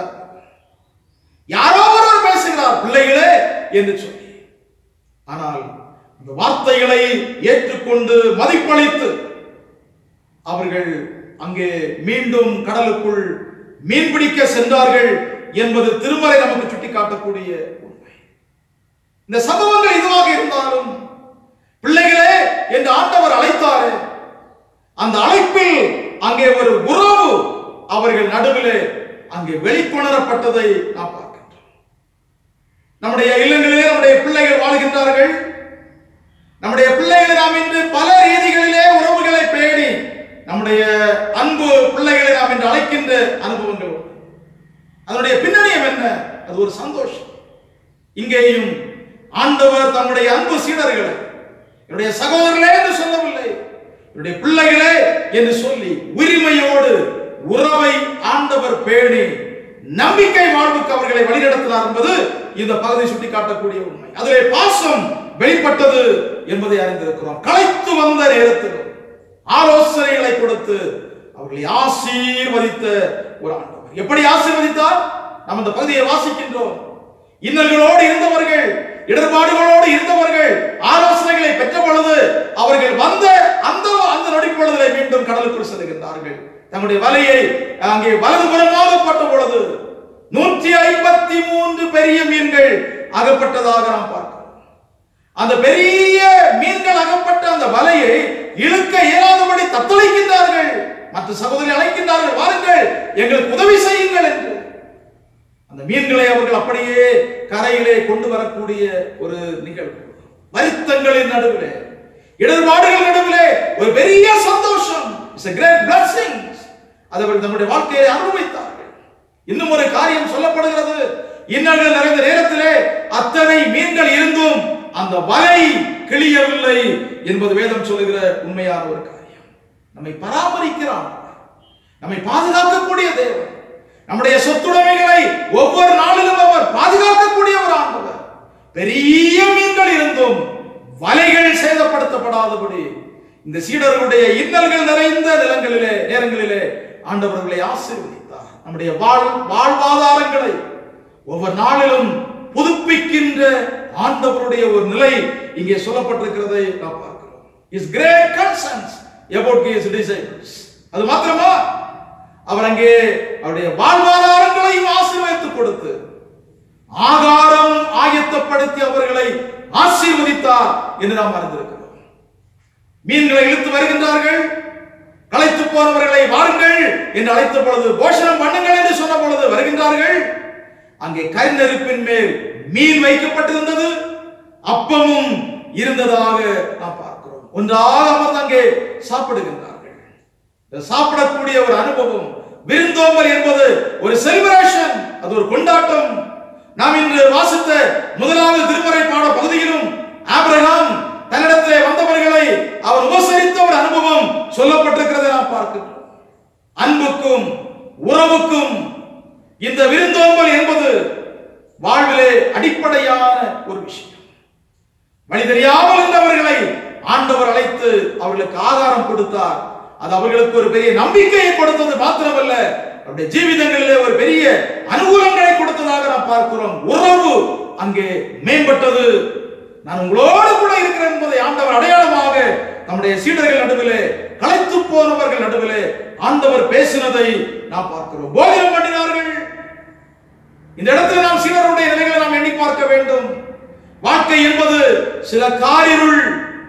A: யாரோ ஒருவர் பேசுகிறார் பிள்ளைகளே என்று சொல்லி ஆனால் இந்த வார்த்தைகளை ஏற்றுக்கொண்டு மதிப்பளித்து அவர்கள் அங்கே மீண்டும் கடலுக்குள் மீன்பிடிக்க சென்றார்கள் என்பது திருமறை நமக்கு சுட்டிக்காட்டக்கூடிய உண்மை இந்த சம்பவங்கள் இதுவாக இருந்தாலும் பிள்ளைகளே என்று ஆண்டவர் அழைத்தாரே அந்த அழைப்பில் அங்கே ஒரு உறவு அவர்கள் நடுவிலே அங்கே வெளிக்கொணரப்பட்டதை நாம் பார்க்கின்றோம் நம்முடைய இல்லங்களிலே நம்முடைய பிள்ளைகள் வாழ்கின்றார்கள் நம்முடைய பிள்ளைகளை நாம் இன்று பல ரீதிகளிலே உறவுகளை பேணி நம்முடைய அன்பு பிள்ளைகளை நாம் இன்று அழைக்கின்ற அனுபவங்கள் உண்டு. அதனுடைய பின்னணியம் என்ன அது ஒரு சந்தோஷம் இங்கேயும் ஆண்டவர் தம்முடைய அன்பு சீடர்களை என்னுடைய சகோதரர்களே என்று சொல்லவில்லை என்னுடைய பிள்ளைகளே என்று சொல்லி உரிமையோடு உறவை ஆண்டவர் பேணி நம்பிக்கை வாழ்வுக்கு அவர்களை வழிநடத்தினார் என்பது இந்த பகுதி சுட்டிக்காட்டக்கூடிய உண்மை அதிலே பாசம் வெளிப்பட்டது என்பதை அறிந்திருக்கிறோம் களைத்து வந்த நேரத்தில் ஆலோசனைகளை கொடுத்து அவர்களை ஆசீர்வதித்த ஒரு ஆண்டவர் எப்படி ஆசீர்வதித்தார் நாம் இந்த பகுதியை வாசிக்கின்றோம் இன்னல்களோடு இருந்தவர்கள் இடர்பாடுகளோடு இருந்தவர்கள் ஆலோசனைகளை பெற்ற பொழுது அவர்கள் வந்த அந்த அந்த நொடிப்பொழுதிலே மீண்டும் கடலுக்குள் செல்கின்றார்கள் தங்களுடைய வலையை அங்கே வலதுபுறமாக போட்ட பொழுது நூற்றி ஐம்பத்தி மூன்று பெரிய மீன்கள் அகப்பட்டதாக நாம் பார்க்கிறோம் அந்த பெரிய மீன்கள் அகப்பட்ட அந்த வலையை இழுக்க இயலாதபடி தத்தளிக்கின்றார்கள் மற்ற சகோதரி அழைக்கின்றார்கள் வாருங்கள் எங்களுக்கு உதவி செய்யுங்கள் என்று அந்த மீன்களை அவர்கள் அப்படியே கரையிலே கொண்டு வரக்கூடிய ஒரு நிகழ்வு வருத்தங்களின் நடுவிலே இடர்பாடுகள் நடுவிலே ஒரு பெரிய சந்தோஷம் இட்ஸ் a great blessing அதை அவர்கள் தம்முடைய வாழ்க்கையை அனுபவித்தார்கள் இன்னும் ஒரு காரியம் சொல்லப்படுகிறது இன்னல்கள் நிறைந்த நேரத்திலே அத்தனை மீன்கள் இருந்தும் அந்த வலை கிளியவில்லை என்பது வேதம் சொல்லுகிற உண்மையான ஒரு காரியம் நம்மை பராமரிக்கிறான் நம்மை பாதுகாக்கக்கூடிய தேவன் நம்முடைய சொத்துடைமைகளை ஒவ்வொரு நாளிலும் அவர் பாதுகாக்கக்கூடிய ஒரு ஆண்டவர் பெரிய மீன்கள் இருந்தும் வலைகள் சேதப்படுத்தப்படாதபடி இந்த சீடர்களுடைய இன்னல்கள் நிறைந்த நிலங்களிலே நேரங்களிலே ஆண்டவர்களை ஆசீர்வதித்தார் நம்முடைய வாழ் வாழ்வாதாரங்களை ஒவ்வொரு நாளிலும் புதுப்பிக்கின்ற ஆண்டவருடைய ஒரு நிலை இங்கே சொல்லப்பட்டிருக்கிறதை நாம் பார்க்கிறோம் is great concerns about his disciples அது மாத்திரமா அவர் அங்கே அவருடைய வாழ்வாதாரங்களையும் ஆசீர்வதித்துக் கொடுத்து ஆகாரம் ஆயத்தப்படுத்தி அவர்களை ஆசீர்வதித்தார் என்று நாம் அறிந்திருக்கிறோம் மீன்களை இழுத்து வருகின்றார்கள் களைத்து போனவர்களை வாருங்கள் என்று அழைத்த பொழுது போஷணம் பண்ணுங்கள் என்று சொன்ன பொழுது வருகின்றார்கள் அங்கே கரிநெருப்பின் மேல் மீன் வைக்கப்பட்டிருந்தது அப்பமும் இருந்ததாக நாம் பார்க்கிறோம் ஒன்றாக அமர்ந்து அங்கே சாப்பிடுகின்றார்கள் இந்த சாப்பிடக்கூடிய ஒரு அனுபவம் விருந்தோம்பல் என்பது ஒரு செலிபிரேஷன் அது ஒரு கொண்டாட்டம் நாம் இன்று வாசித்த முதலாவது திருமறை பாட பகுதியிலும் ஆபிரகாம் தன்னிடத்திலே வந்தவர்களை அவர் உபசரித்த ஒரு அனுபவம் சொல்லப்பட்டிருக்கிறதை நாம் பார்க்கிறோம் அன்புக்கும் உறவுக்கும் இந்த விருந்தோம்பல் என்பது வாழ்விலே அடிப்படையான ஒரு விஷயம் வழி தெரியாமல் இருந்தவர்களை ஆண்டவர் அழைத்து அவர்களுக்கு ஆகாரம் கொடுத்தார் அது அவர்களுக்கு ஒரு பெரிய நம்பிக்கையை கொடுத்தது மாத்திரமல்ல அவருடைய ஜீவிதங்களிலே ஒரு பெரிய அனுகூலங்களை கொடுத்ததாக நாம் பார்க்கிறோம் உறவு அங்கே மேம்பட்டது நான் உங்களோடு கூட இருக்கிறேன் என்பதை ஆண்டவர் அடையாளமாக நம்முடைய சீடர்கள் நடுவிலே களைத்து போனவர்கள் நடுவிலே ஆண்டவர் பேசினதை நாம் பார்க்கிறோம் போஜனம் பண்ணினார்கள் இந்த இடத்துல நாம் சிலருடைய நிலைகளை நாம் எண்ணி பார்க்க வேண்டும் வாழ்க்கை என்பது சில காரிருள்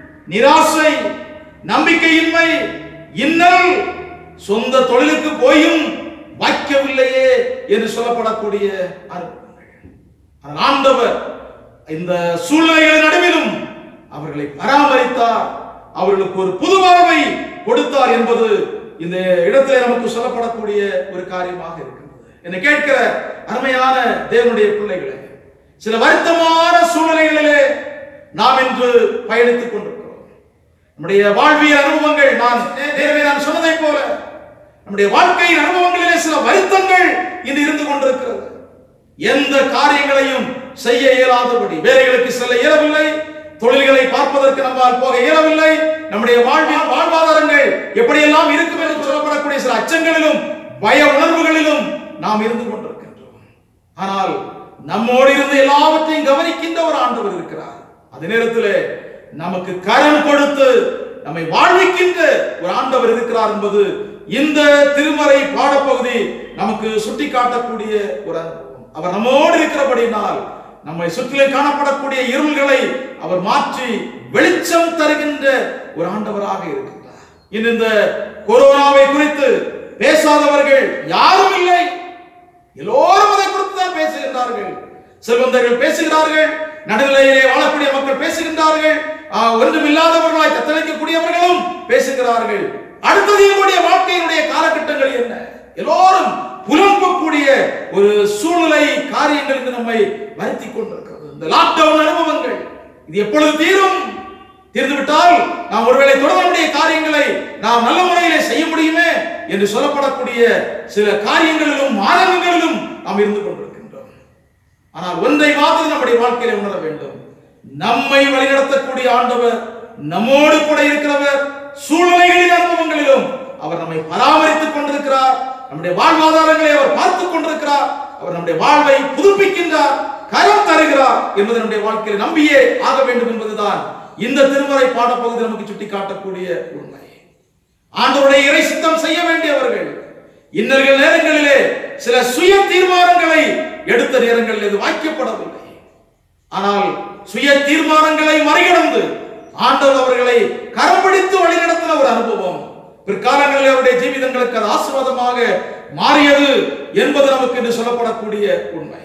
A: நிராசை நம்பிக்கையின்மை இன்னல் சொந்த தொழிலுக்கு போயும் வாய்க்கவில்லையே என்று சொல்லப்படக்கூடிய அனுபவங்கள் ஆனால் ஆண்டவர் இந்த சூழ்நிலைகளின் நடுவிலும் அவர்களை பராமரித்தார் அவர்களுக்கு ஒரு புது வாழ்வை கொடுத்தார் என்பது இந்த இடத்திலே நமக்கு சொல்லப்படக்கூடிய ஒரு காரியமாக இருக்கிறது என்னை கேட்கிற அருமையான தேவனுடைய பிள்ளைகளே சில வருத்தமான சூழ்நிலைகளிலே நாம் இன்று பயணித்துக் கொண்டிருக்கிறோம் நம்முடைய வாழ்வியல் அனுபவங்கள் நான் நேரவே நான் சொன்னதை போல நம்முடைய வாழ்க்கையின் அனுபவங்களிலே சில வருத்தங்கள் இன்று இருந்து கொண்டிருக்கிறது எந்த காரியங்களையும் செய்ய இயலாதபடி வேலைகளுக்கு செல்ல இயலவில்லை தொழில்களை பார்ப்பதற்கு நம்மால் போக இயலவில்லை நம்முடைய வாழ்வின் வாழ்வாதாரங்கள் எப்படியெல்லாம் இருக்கும் என்று சொல்லப்படக்கூடிய சில அச்சங்களிலும் பய உணர்வுகளிலும் நாம் இருந்து கொண்டிருக்கின்றோம் ஆனால் நம்மோடு இருந்து எல்லாவற்றையும் கவனிக்கின்ற ஒரு ஆண்டவர் இருக்கிறார் அதே நேரத்திலே நமக்கு கரம் கொடுத்து நம்மை வாழ்விக்கின்ற ஒரு ஆண்டவர் இருக்கிறார் என்பது இந்த திருமறை பாடப்பகுதி நமக்கு சுட்டிக்காட்டக்கூடிய ஒரு அனுபவம் அவர் நம்மோடு இருக்கிறபடினால் நம்மை சுற்றிலும் காணப்படக்கூடிய இருள்களை அவர் மாற்றி வெளிச்சம் தருகின்ற ஒரு ஆண்டவராக இருக்கின்றார் இன்று இந்த கொரோனாவை குறித்து பேசாதவர்கள் யாரும் இல்லை எல்லோரும் அதை குறித்து தான் பேசுகின்றார்கள் செல்வந்தர்கள் பேசுகிறார்கள் நடுநிலையிலே வாழக்கூடிய மக்கள் பேசுகின்றார்கள் ஆஹ், ஒன்றுமில்லாதவர்களாய் தத்தளிக்கக்கூடியவர்களும் பேசுகிறார்கள் அடுத்தது என்னுடைய வாழ்க்கையினுடைய காலகட்டங்கள் என்ன எல்லோரும் புலம்பக்கூடிய ஒரு சூழ்நிலை காரியங்களுக்கு நம்மை வருத்தி கொண்டிருக்கிறது இந்த லாக்டவுன் அனுபவங்கள் இது எப்பொழுது தீரும் தீர்ந்துவிட்டால் நாம் ஒருவேளை தொடர வேண்டிய காரியங்களை நாம் நல்ல முறையிலே செய்ய முடியுமே என்று சொல்லப்படக்கூடிய சில காரியங்களிலும் மாதங்களிலும் நாம் இருந்து கொண்டிருக்கின்றோம் ஆனால் ஒன்றை மாத்திரம் நம்முடைய வாழ்க்கையில உணர வேண்டும் நம்மை வழிநடத்தக்கூடிய ஆண்டவர் நம்மோடு கூட இருக்கிறவர் சூழ்நிலைகளின் அனுபவங்களிலும் அவர் நம்மை பராமரித்துக் கொண்டிருக்கிறார் நம்முடைய வாழ்வாதாரங்களை அவர் பார்த்துக் கொண்டிருக்கிறார் அவர் நம்முடைய வாழ்வை புதுப்பிக்கின்றார் கரம் தருகிறார் என்பது நம்முடைய வாழ்க்கையில் நம்பியே ஆக வேண்டும் என்பதுதான் இந்த திருமறை பாடப்பகுதி நமக்கு சுட்டிக்காட்டக்கூடிய உண்மை ஆண்டவருடைய இறை சித்தம் செய்ய வேண்டியவர்கள் இன்னர்கள் நேரங்களிலே சில சுய தீர்மானங்களை எடுத்த நேரங்களில் இது வாய்க்கப்படவில்லை ஆனால் சுய தீர்மானங்களை மறிகடந்து ஆண்டவர் அவர்களை கரம் பிடித்து வழிநடத்தின ஒரு அனுபவம் பிற்காலங்களில் அவருடைய ஜீவிதங்களுக்கு அது ஆசீர்வாதமாக மாறியது என்பது நமக்கு என்று சொல்லப்படக்கூடிய உண்மை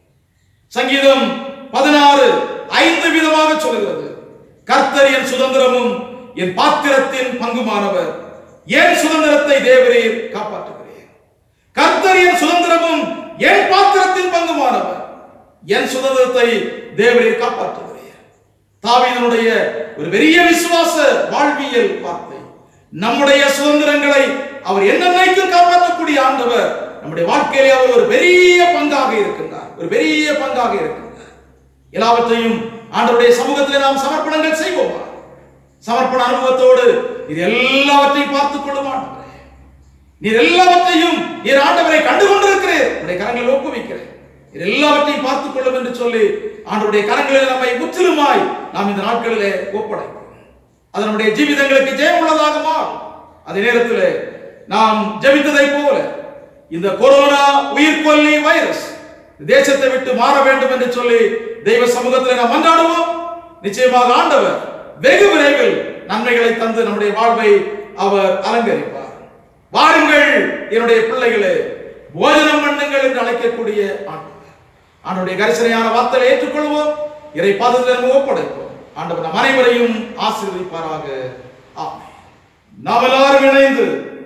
A: சங்கீதம் பதினாறு ஐந்து விதமாக சொல்கிறது கர்த்தர் என் சுதந்திரமும் என் பாத்திரத்தின் பங்குமானவர் என் சுதந்திரத்தை தேவரீர் காப்பாற்றுகிறேன் கர்த்தர் என் சுதந்திரமும் என் பாத்திரத்தின் பங்குமானவர் என் சுதந்திரத்தை தேவரீர் காப்பாற்றுகிறேன் தாவீதனுடைய ஒரு பெரிய விசுவாச வாழ்வியல் வார்த்தை நம்முடைய சுதந்திரங்களை அவர் என்னென்னைக்கும் காப்பாற்றக்கூடிய ஆண்டவர் நம்முடைய வாழ்க்கையிலே அவர் ஒரு பெரிய பங்காக இருக்கின்றார் ஒரு பெரிய பங்காக இருக்கின்றார் எல்லாவற்றையும் ஆண்டவருடைய சமூகத்தில் நாம் சமர்ப்பணங்கள் செய்வோமா சமர்ப்பண அனுபவத்தோடு இது எல்லாவற்றையும் பார்த்துக் கொள்ளும் ஆண்டவரே நீர் எல்லாவற்றையும் நீர் ஆண்டவரை கண்டு கொண்டிருக்கிறேன் உடைய கரங்களில் ஒப்புவிக்கிறேன் இது எல்லாவற்றையும் பார்த்துக் கொள்ளும் என்று சொல்லி ஆண்டவருடைய கரங்களில் நம்மை முற்றிலுமாய் நாம் இந்த நாட்களிலே ஒப்படைப்போம் அது நம்முடைய ஜீவிதங்களுக்கு ஜெயம் உள்ளதாக மாறும் அதே நேரத்தில் நாம் ஜெபித்ததை போல இந்த கொரோனா உயிர்கொல்லி வைரஸ் தேசத்தை விட்டு மாற வேண்டும் என்று சொல்லி தெய்வ சமூகத்தில் நாம் மன்றாடுவோம் நிச்சயமாக ஆண்டவர் வெகு விரைவில் நன்மைகளை தந்து நம்முடைய வாழ்வை அவர் அலங்கரிப்பார் வாருங்கள் என்னுடைய பிள்ளைகளே போஜனம் பண்ணுங்கள் என்று அழைக்கக்கூடிய ஆண்டவர் ஆண்டவருடைய கரிசனையான வார்த்தையை ஏற்றுக்கொள்வோம் இறை பாதத்தில் நம்ம ஒப்படைப்போம் ஆண்டவர் நம் அனைவரையும் ஆசீர்வதிப்பாராக ஆமென் நாம் எல்லாரும் இணைந்து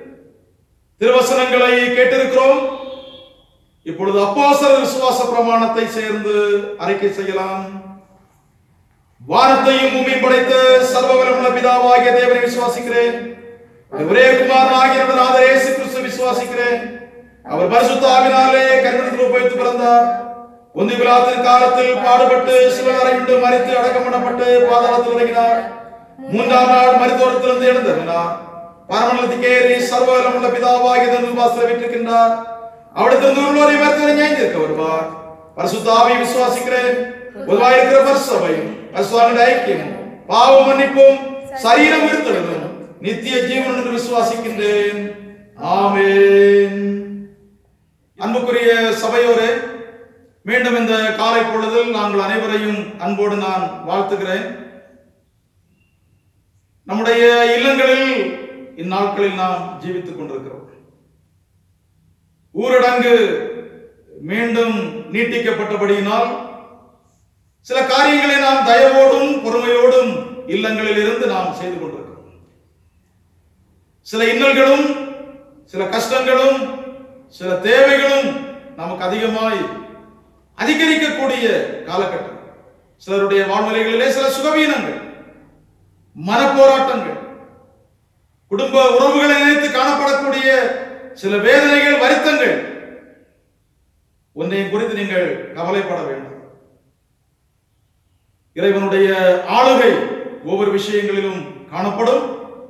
A: திருவசனங்களை கேட்டிருக்கிறோம் இப்பொழுது அப்போஸ்தலர் விசுவாச பிரமாணத்தை சேர்ந்து அறிக்கை செய்யலாம் வானத்தையும் பூமியும் படைத்த சர்வவல்லமுள்ள பிதாவாகிய தேவனை விசுவாசிக்கிறேன் அவருடைய ஒரே குமாரன் ஆகிய நமது நாதர் இயேசு கிறிஸ்து விசுவாசிக்கிறேன் அவர் பரிசுத்த ஆவினாலே கருணத்தில் உபயோகித்து பிறந்தார் ஒந்தி விழாத்தின் காலத்தில் பாடுபட்டு சிவகாரை விட்டு மறித்து அடக்கம் பண்ணப்பட்டு பாதாளத்தில் இறங்கினார் மூன்றாம் நாள் மருத்துவத்திலிருந்து எழுந்தருளினார் പരമണത്തിക്കേറി സർവകലമുള്ള പിതാവാകിയ നിർവാസത്തിലിട്ടിരിக்கின்றார் അവിടുത്തെ உள்ளோரை மருத்துவரை ஞாயிந்திருக்க வருவார் பரிசுத்தாவை விசுவாசிக்கிறேன் பொதுவாக இருக்கிற பரிசபையும் பரிசுவாங்க ஐக்கியமும் பாவ மன்னிப்பும் சரீரம் இருத்தலும் நித்திய ஜீவன் என்று விசுவாசிக்கின்றேன் ஆமென் அன்புக்குரிய சபையோரே மீண்டும் இந்த காலை பொழுதில் நாங்கள் அனைவரையும் அன்போடு நான் வாழ்த்துகிறேன் நம்முடைய இல்லங்களில் இந்நாட்களில் நாம் ஜீவித்துக் கொண்டிருக்கிறோம் ஊரடங்கு மீண்டும் நீட்டிக்கப்பட்டபடியினால் சில காரியங்களை நாம் தயவோடும் பொறுமையோடும் இல்லங்களில் இருந்து நாம் செய்து கொண்டிருக்கிறோம் சில இன்னல்களும் சில கஷ்டங்களும் சில தேவைகளும் நமக்கு அதிகமாய் அதிகரிக்கக்கூடிய காலகட்டம் சிலருடைய வாழ்நிலைகளிலே சில சுகவீனங்கள் மனப்போராட்டங்கள் குடும்ப உறவுகளை நினைத்து காணப்படக்கூடிய சில வேதனைகள் வருத்தங்கள் ஒன்றையும் குறித்து நீங்கள் கவலைப்பட வேண்டும் இறைவனுடைய ஆளுகை ஒவ்வொரு விஷயங்களிலும் காணப்படும்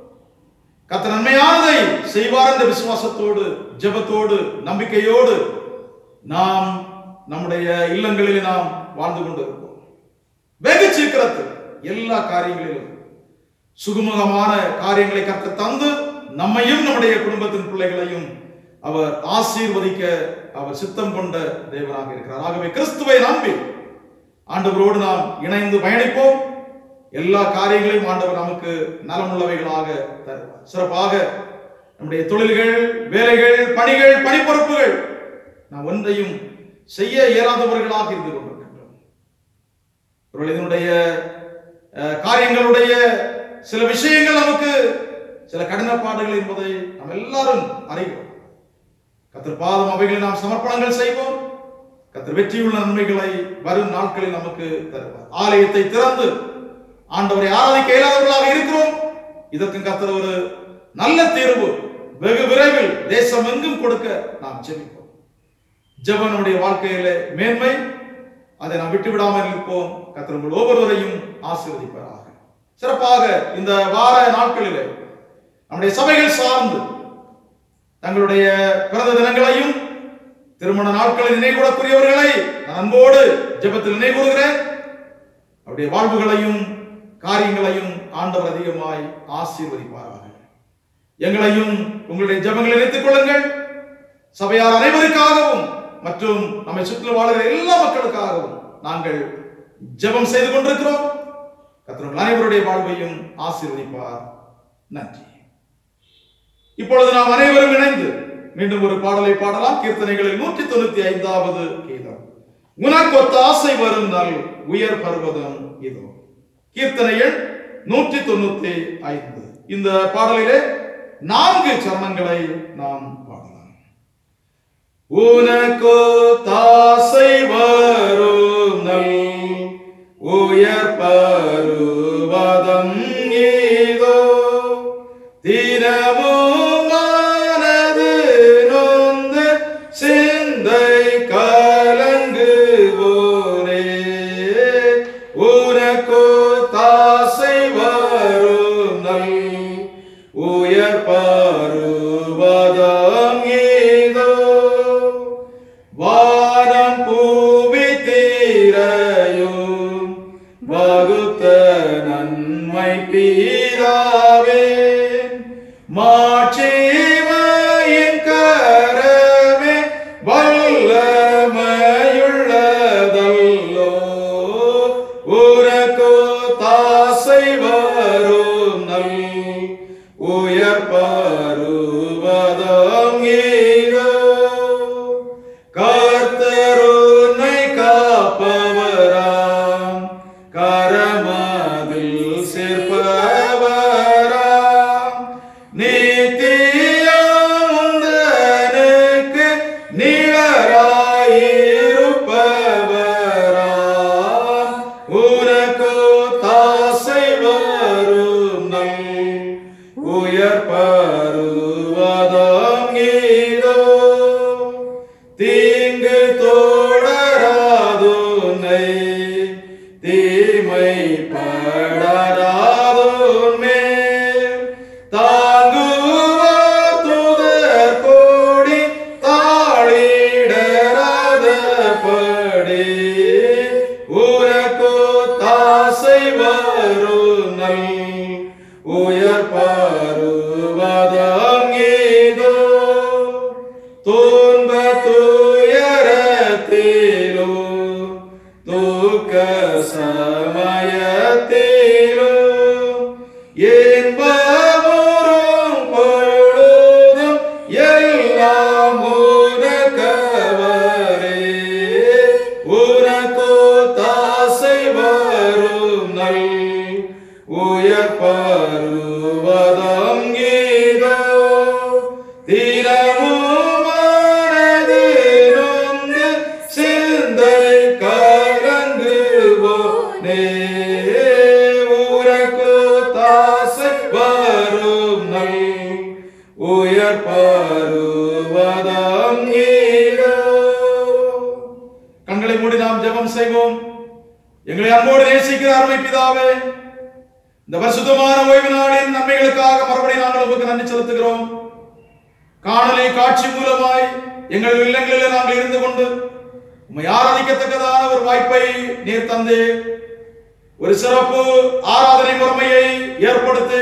A: கத்த நன்மையானதை செய்வார் என்ற விசுவாசத்தோடு ஜெபத்தோடு நம்பிக்கையோடு நாம் நம்முடைய இல்லங்களில் நாம் வாழ்ந்து கொண்டிருப்போம் வெகு சீக்கிரத்தில் எல்லா காரியங்களிலும் சுகுமுகமான காரியங்களை கத்த தந்து நம்மையும் நம்முடைய குடும்பத்தின் பிள்ளைகளையும் அவர் ஆசீர்வதிக்க அவர் சித்தம் கொண்ட தேவனாக இருக்கிறார் ஆகவே கிறிஸ்துவை நம்பி ஆண்டவரோடு நாம் இணைந்து பயணிப்போம் எல்லா காரியங்களையும் ஆண்டவர் நமக்கு நலமுள்ளவைகளாக தருவார் சிறப்பாக நம்முடைய தொழில்கள் வேலைகள் பணிகள் பணிப்பொறுப்புகள் நாம் ஒன்றையும் செய்ய இயலாதவர்களாக இருந்து கொண்டிருக்கின்றோம் ஒருவேளை இதனுடைய அஹ், காரியங்களுடைய சில விஷயங்கள் நமக்கு சில கடினப்பாடுகள் என்பதை நாம் எல்லாரும் அறிவோம் கத்தர் பாதம் அவைகளை நாம் சமர்ப்பணங்கள் செய்வோம் கத்தர் வெற்றியுள்ள நன்மைகளை வரும் நாட்களில் நமக்கு தருவார் ஆலயத்தை திறந்து ஆண்டவரை ஆராதிக்க இயலாதவர்களாக இருக்கிறோம் இதற்கும் கத்தர் ஒரு நல்ல தீர்வு வெகு விரைவில் தேசம் எங்கும் கொடுக்க நாம் ஜெபிப்போம் ஜெபம் நம்முடைய வாழ்க்கையில மேன்மை அதை நாம் விட்டு விடாமல் இருப்போம் கத்தர் உங்கள் ஒவ்வொருவரையும் ஆசீர்வதிப்பாராக சிறப்பாக இந்த வார நாட்களிலே நம்முடைய சபைகள் சார்ந்து தங்களுடைய பிறந்த தினங்களையும் திருமண நாட்களில் நினைவுகூடக்கூடியவர்களை நான் அன்போடு ஜெபத்தில் நினைவுகூறுகிறேன் அவருடைய வாழ்வுகளையும் காரியங்களையும் ஆண்டவர் அதிகமாய் ஆசீர்வதிப்பாராக எங்களையும் உங்களுடைய ஜெபங்களை நினைத்துக் கொள்ளுங்கள் சபையார் அனைவருக்காகவும் மற்றும் நம்மை சுற்றி வாழ்கிற எல்லா மக்களுக்காகவும் நாங்கள் ஜெபம் செய்து கொண்டிருக்கிறோம் கர்த்தர் அனைவருடைய வாழ்வையும் ஆசீர்வதிப்பார் நன்றி இப்பொழுது நாம் அனைவரும் இணைந்து மீண்டும் ஒரு பாடலை பாடலாம் கீர்த்தனைகளில் நூற்றி தொண்ணூத்தி ஐந்தாவது கீதம் உனக்கு ஒத்த ஆசை வரும் நாள் உயர் பர்வதம் இதோ கீர்த்தனை எண் நூற்றி தொண்ணூத்தி ஐந்து இந்த பாடலிலே நான்கு சரணங்களை நாம் பாடலாம் உனக்கு தாசை வரும் நல் உயர் பருவதம் இதோ தினமும் மனது நொந்து சிந்தை கலங்குவோரே உனக்கு தாசை வரும் நல் உயர் பருவதம் இதோ வானம் பூவி தீரையும் வகுத்த நன்மைக்கு துன்ப துயரத்திலோ தூக்க சமயத்திலோ என்பவரும் பொழுதும் எல்லாம் உனக்கவரே உனக்கோ தாசை வரும் நல் உயர் பருவதம் கீதோ தினமும் மனதினொன்று சிந்தை கலங்குவோனே உனக்கு தாசை வரும் நல் உயர் பருவதம் கீதோ கண்களை மூடி நாம் ஜெபம் செய்வோம் எங்களை அன்போடு நேசிக்கிற அருமை பிதாவே இந்த பரிசுத்தமான ஓய்வு நாளின் நன்மைகளுக்காக மறுபடியும் நாங்கள் உங்களுக்கு நன்றி செலுத்துகிறோம் காணொலி காட்சி மூலமாய் எங்கள் இல்லங்களில் நாங்கள் இருந்து கொண்டு உம்மை ஆராதிக்கத்தக்கதான ஒரு வாய்ப்பை நீர் தந்து ஒரு சிறப்பு ஆராதனை முறைமையை ஏற்படுத்தி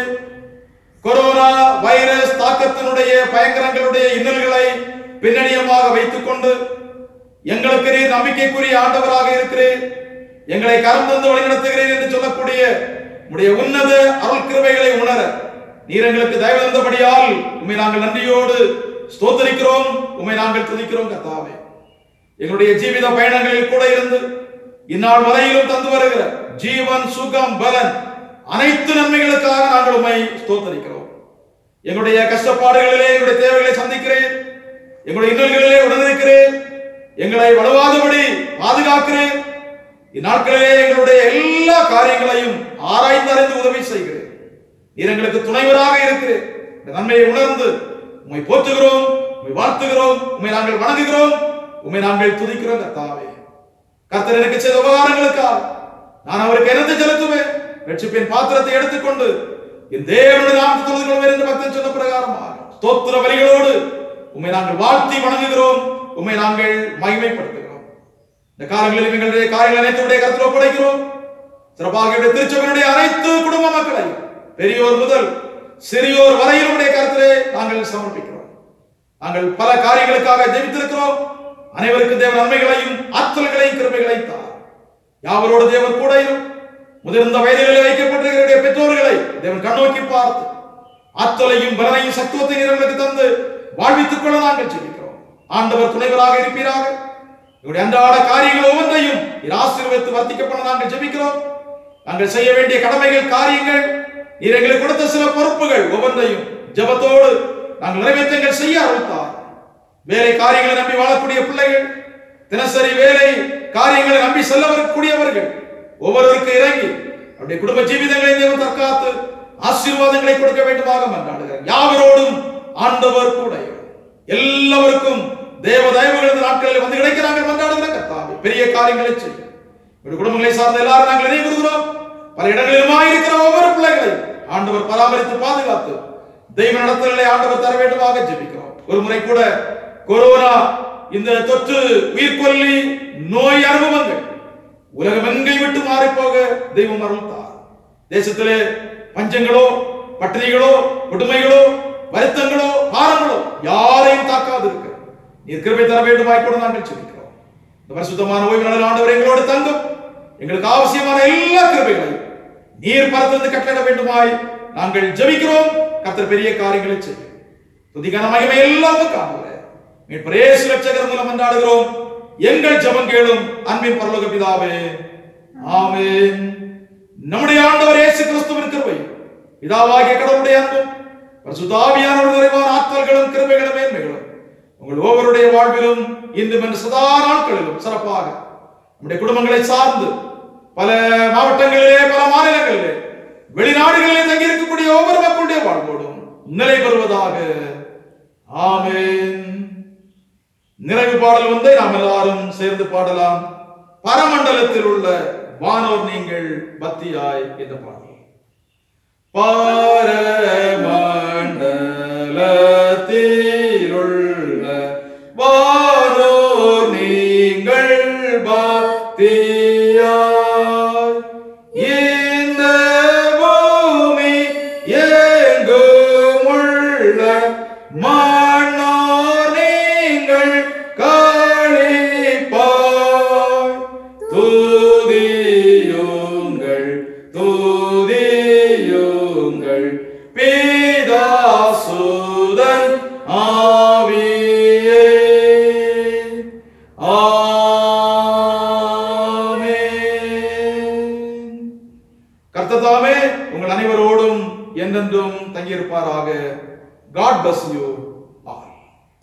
A: கொரோனா வைரஸ் தாக்கத்தினுடைய பயங்கரங்களுடைய இன்னல்களை பின்னணியமாக வைத்துக் கொண்டு எங்களுக்கு நீர் நம்பிக்கைக்குரிய ஆண்டவராக இருக்கிறேன் எங்களை கரம் தந்து வழிநடத்துகிறேன் என்று சொல்லக்கூடிய உடைய உன்னத அருள் கிருபைகளை உணர நீர் எங்களுக்கு தயவு தந்தபடியால் உண்மை நாங்கள் நன்றியோடு ஸ்தோத்தரிக்கிறோம் உண்மை நாங்கள் துதிக்கிறோம் கர்த்தாவே எங்களுடைய ஜீவித பயணங்களில் கூட இருந்து இந்நாள் வரையிலும் தந்து வருகிற ஜீவன் சுகம் பலன் அனைத்து நன்மைகளுக்காக நாங்கள் உண்மை ஸ்தோத்தரிக்கிறோம் எங்களுடைய கஷ்டப்பாடுகளிலே எங்களுடைய தேவைகளை சந்திக்கிறேன் எங்களுடைய இன்னல்களிலே உடனிருக்கிறேன் எங்களை வலுவாதபடி பாதுகாக்கிறேன் இந்நாட்களிலே எங்களுடைய எல்லா காரியங்களையும் ஆராய்ந்து அறிந்து உதவி செய்கிறேன் நீர் எங்களுக்கு துணைவராக இருக்கிறேன் இந்த நன்மையை உணர்ந்து உம்மை போற்றுகிறோம் உம்மை வாழ்த்துகிறோம் உம்மை நாங்கள் வணங்குகிறோம் உம்மை நாங்கள் துதிக்கிறோம் கர்த்தாவே கர்த்தர் எனக்கு செய்த உபகாரங்களுக்காக நான் அவருக்கு என்னத்தை செலுத்துவேன் ரட்சிப்பின் பாத்திரத்தை எடுத்துக்கொண்டு என் தேவனுடைய நாமத்தை தொழுது கொள்வேன் என்று பக்தன் சொன்ன பிரகாரமாக ஸ்தோத்திர வரிகளோடு உம்மை நாங்கள் வாழ்த்தி வணங்குகிறோம் உம்மை நாங்கள் மகிமைப்படுத்துகிறோம் இந்த காலங்களில் எங்களுடைய காரியங்கள் அனைத்துடைய கருத்தில் ஒப்படைக்கிறோம் சிறப்பாக எங்களுடைய திருச்சபையினுடைய அனைத்து குடும்ப மக்களை பெரியோர் முதல் சிறியோர் வரையிலும் உடைய கருத்திலே நாங்கள் சமர்ப்பிக்கிறோம் நாங்கள் பல காரியங்களுக்காக ஜெபித்திருக்கிறோம் அனைவருக்கும் தேவன் நன்மைகளையும் ஆற்றல்களையும் கிருபைகளையும் தார் யாவரோடு தேவன் கூட இரும் முதிர்ந்த வயதிலே வைக்கப்பட்டிருக்கிற பெற்றோர்களை தேவன் கண்ணோக்கி பார்த்து ஆற்றலையும் பலனையும் சத்துவத்தை நிறங்களுக்கு தந்து வாழ்வித்துக் கொள்ள நாங்கள் ஜெபிக்கிறோம் ஆண்டவர் துணைவராக இருப்பீராக எங்களுடைய அன்றாட காரியங்கள் ஒவ்வொன்றையும் நீர் ஆசீர்வதித்து வர்த்திக்கப்பட நாங்கள் ஜெபிக்கிறோம் நாங்கள் செய்ய வேண்டிய கடமைகள் காரியங்கள் நீர் எங்களுக்கு கொடுத்த சில பொறுப்புகள் ஒவ்வொன்றையும் ஜெபத்தோடு நாங்கள் நிறைவேற்றங்கள் செய்ய அருள்தார் வேலை காரியங்களை நம்பி வாழக்கூடிய பிள்ளைகள் தினசரி வேலை காரியங்களை நம்பி செல்ல வரக்கூடியவர்கள் ஒவ்வொருவருக்கு இறங்கி அவருடைய குடும்ப ஜீவிதங்களை தேவன் தற்காத்து ஆசீர்வாதங்களை கொடுக்க வேண்டுமாக மன்றாடுகிறார் யாவரோடும் ஆண்டவர் கூட எல்லாருக்கும் தேவ தயவுகள் இந்த நாட்களில் வந்து கிடைக்க நாங்கள் மன்றாடுகிற கர்த்தாவே பெரிய காரியங்களை செய்யும் உங்களுடைய குடும்பங்களை சார்ந்த எல்லாரும் நாங்கள் நினைவுறுகிறோம் பல இடங்களிலுமாய் இருக்கிற ஒவ்வொரு பிள்ளைகளை ஆண்டவர் பராமரித்து பாதுகாத்து தெய்வ நடத்தல்களை ஆண்டவர் தர வேண்டுமாக ஜெபிக்கிறோம் ஒரு முறை கூட கொரோனா இந்த தொற்று உயிர்கொல்லி நோய் அனுபவங்கள் உலகம் எங்கை விட்டு மாறி போக தெய்வம் அருள்தார் தேசத்திலே பஞ்சங்களோ பட்டினிகளோ கொடுமைகளோ வருத்தங்களோ பாரங்களோ யாரையும் தாக்காது இருக்க நீர் கிருபை தர வேண்டுமாய் கூட நாங்கள் சொல்லிக்கிறோம் இந்த பரிசுத்தமான ஓய்வு நாளில் ஆண்டவர் எங்களோடு தங்கும் எங்களுக்கு அவசியமான எல்லா கிருபைகளையும் நீர் பரத்திலிருந்து கட்டளை வேண்டுமாய் நாங்கள் ஜெபிக்கிறோம் கர்த்தர் பெரிய காரியங்களை செய்யும் துதிக்கான மகிமை எல்லாமே காணுகிறேன் மீட்பர் இயேசு ரட்சகர் மூலம் கொண்டாடுகிறோம் எங்கள் ஜெபம் கேளும் அன்பின் பரலோக பிதாவே ஆமென் நம்முடைய ஆண்டவர் இயேசு கிறிஸ்துவின் கிருபை பிதாவாகிய கடவுளுடைய அன்பும் பரிசுத்த ஆவியானவர் நிறைவான ஆற்றல்களும் கிருபைகளும் மேன்மைகளும் உங்கள் ஒவ்வொருடைய வாழ்விலும் இன்றும் என்று சதா நாட்களிலும் சிறப்பாக நம்முடைய குடும்பங்களை சார்ந்து பல மாவட்டங்களிலே பல மாநிலங்களிலே வெளிநாடுகளிலே தங்கி இருக்கக்கூடிய ஒவ்வொரு மக்களுடைய வாழ்வோடும் நிலை பெறுவதாக ஆமென் நிறைவு பாடல் வந்து நாம் எல்லாரும் சேர்ந்து பாடலாம் பரமண்டலத்தில் உள்ள வானோர் நீங்கள் பக்தியாய் என்ற பாடல் பரமண்டலத்தில் உள்ள வானோர் நீங்கள் பக்தியாய் இந்த பூமி எங்கும் உள்ள மண்ணோர் நீங்கள் கர்த்ததாமே உங்கள் அனைவரோடும் என்றென்றும் தங்கியிருப்பாராக காட் bless you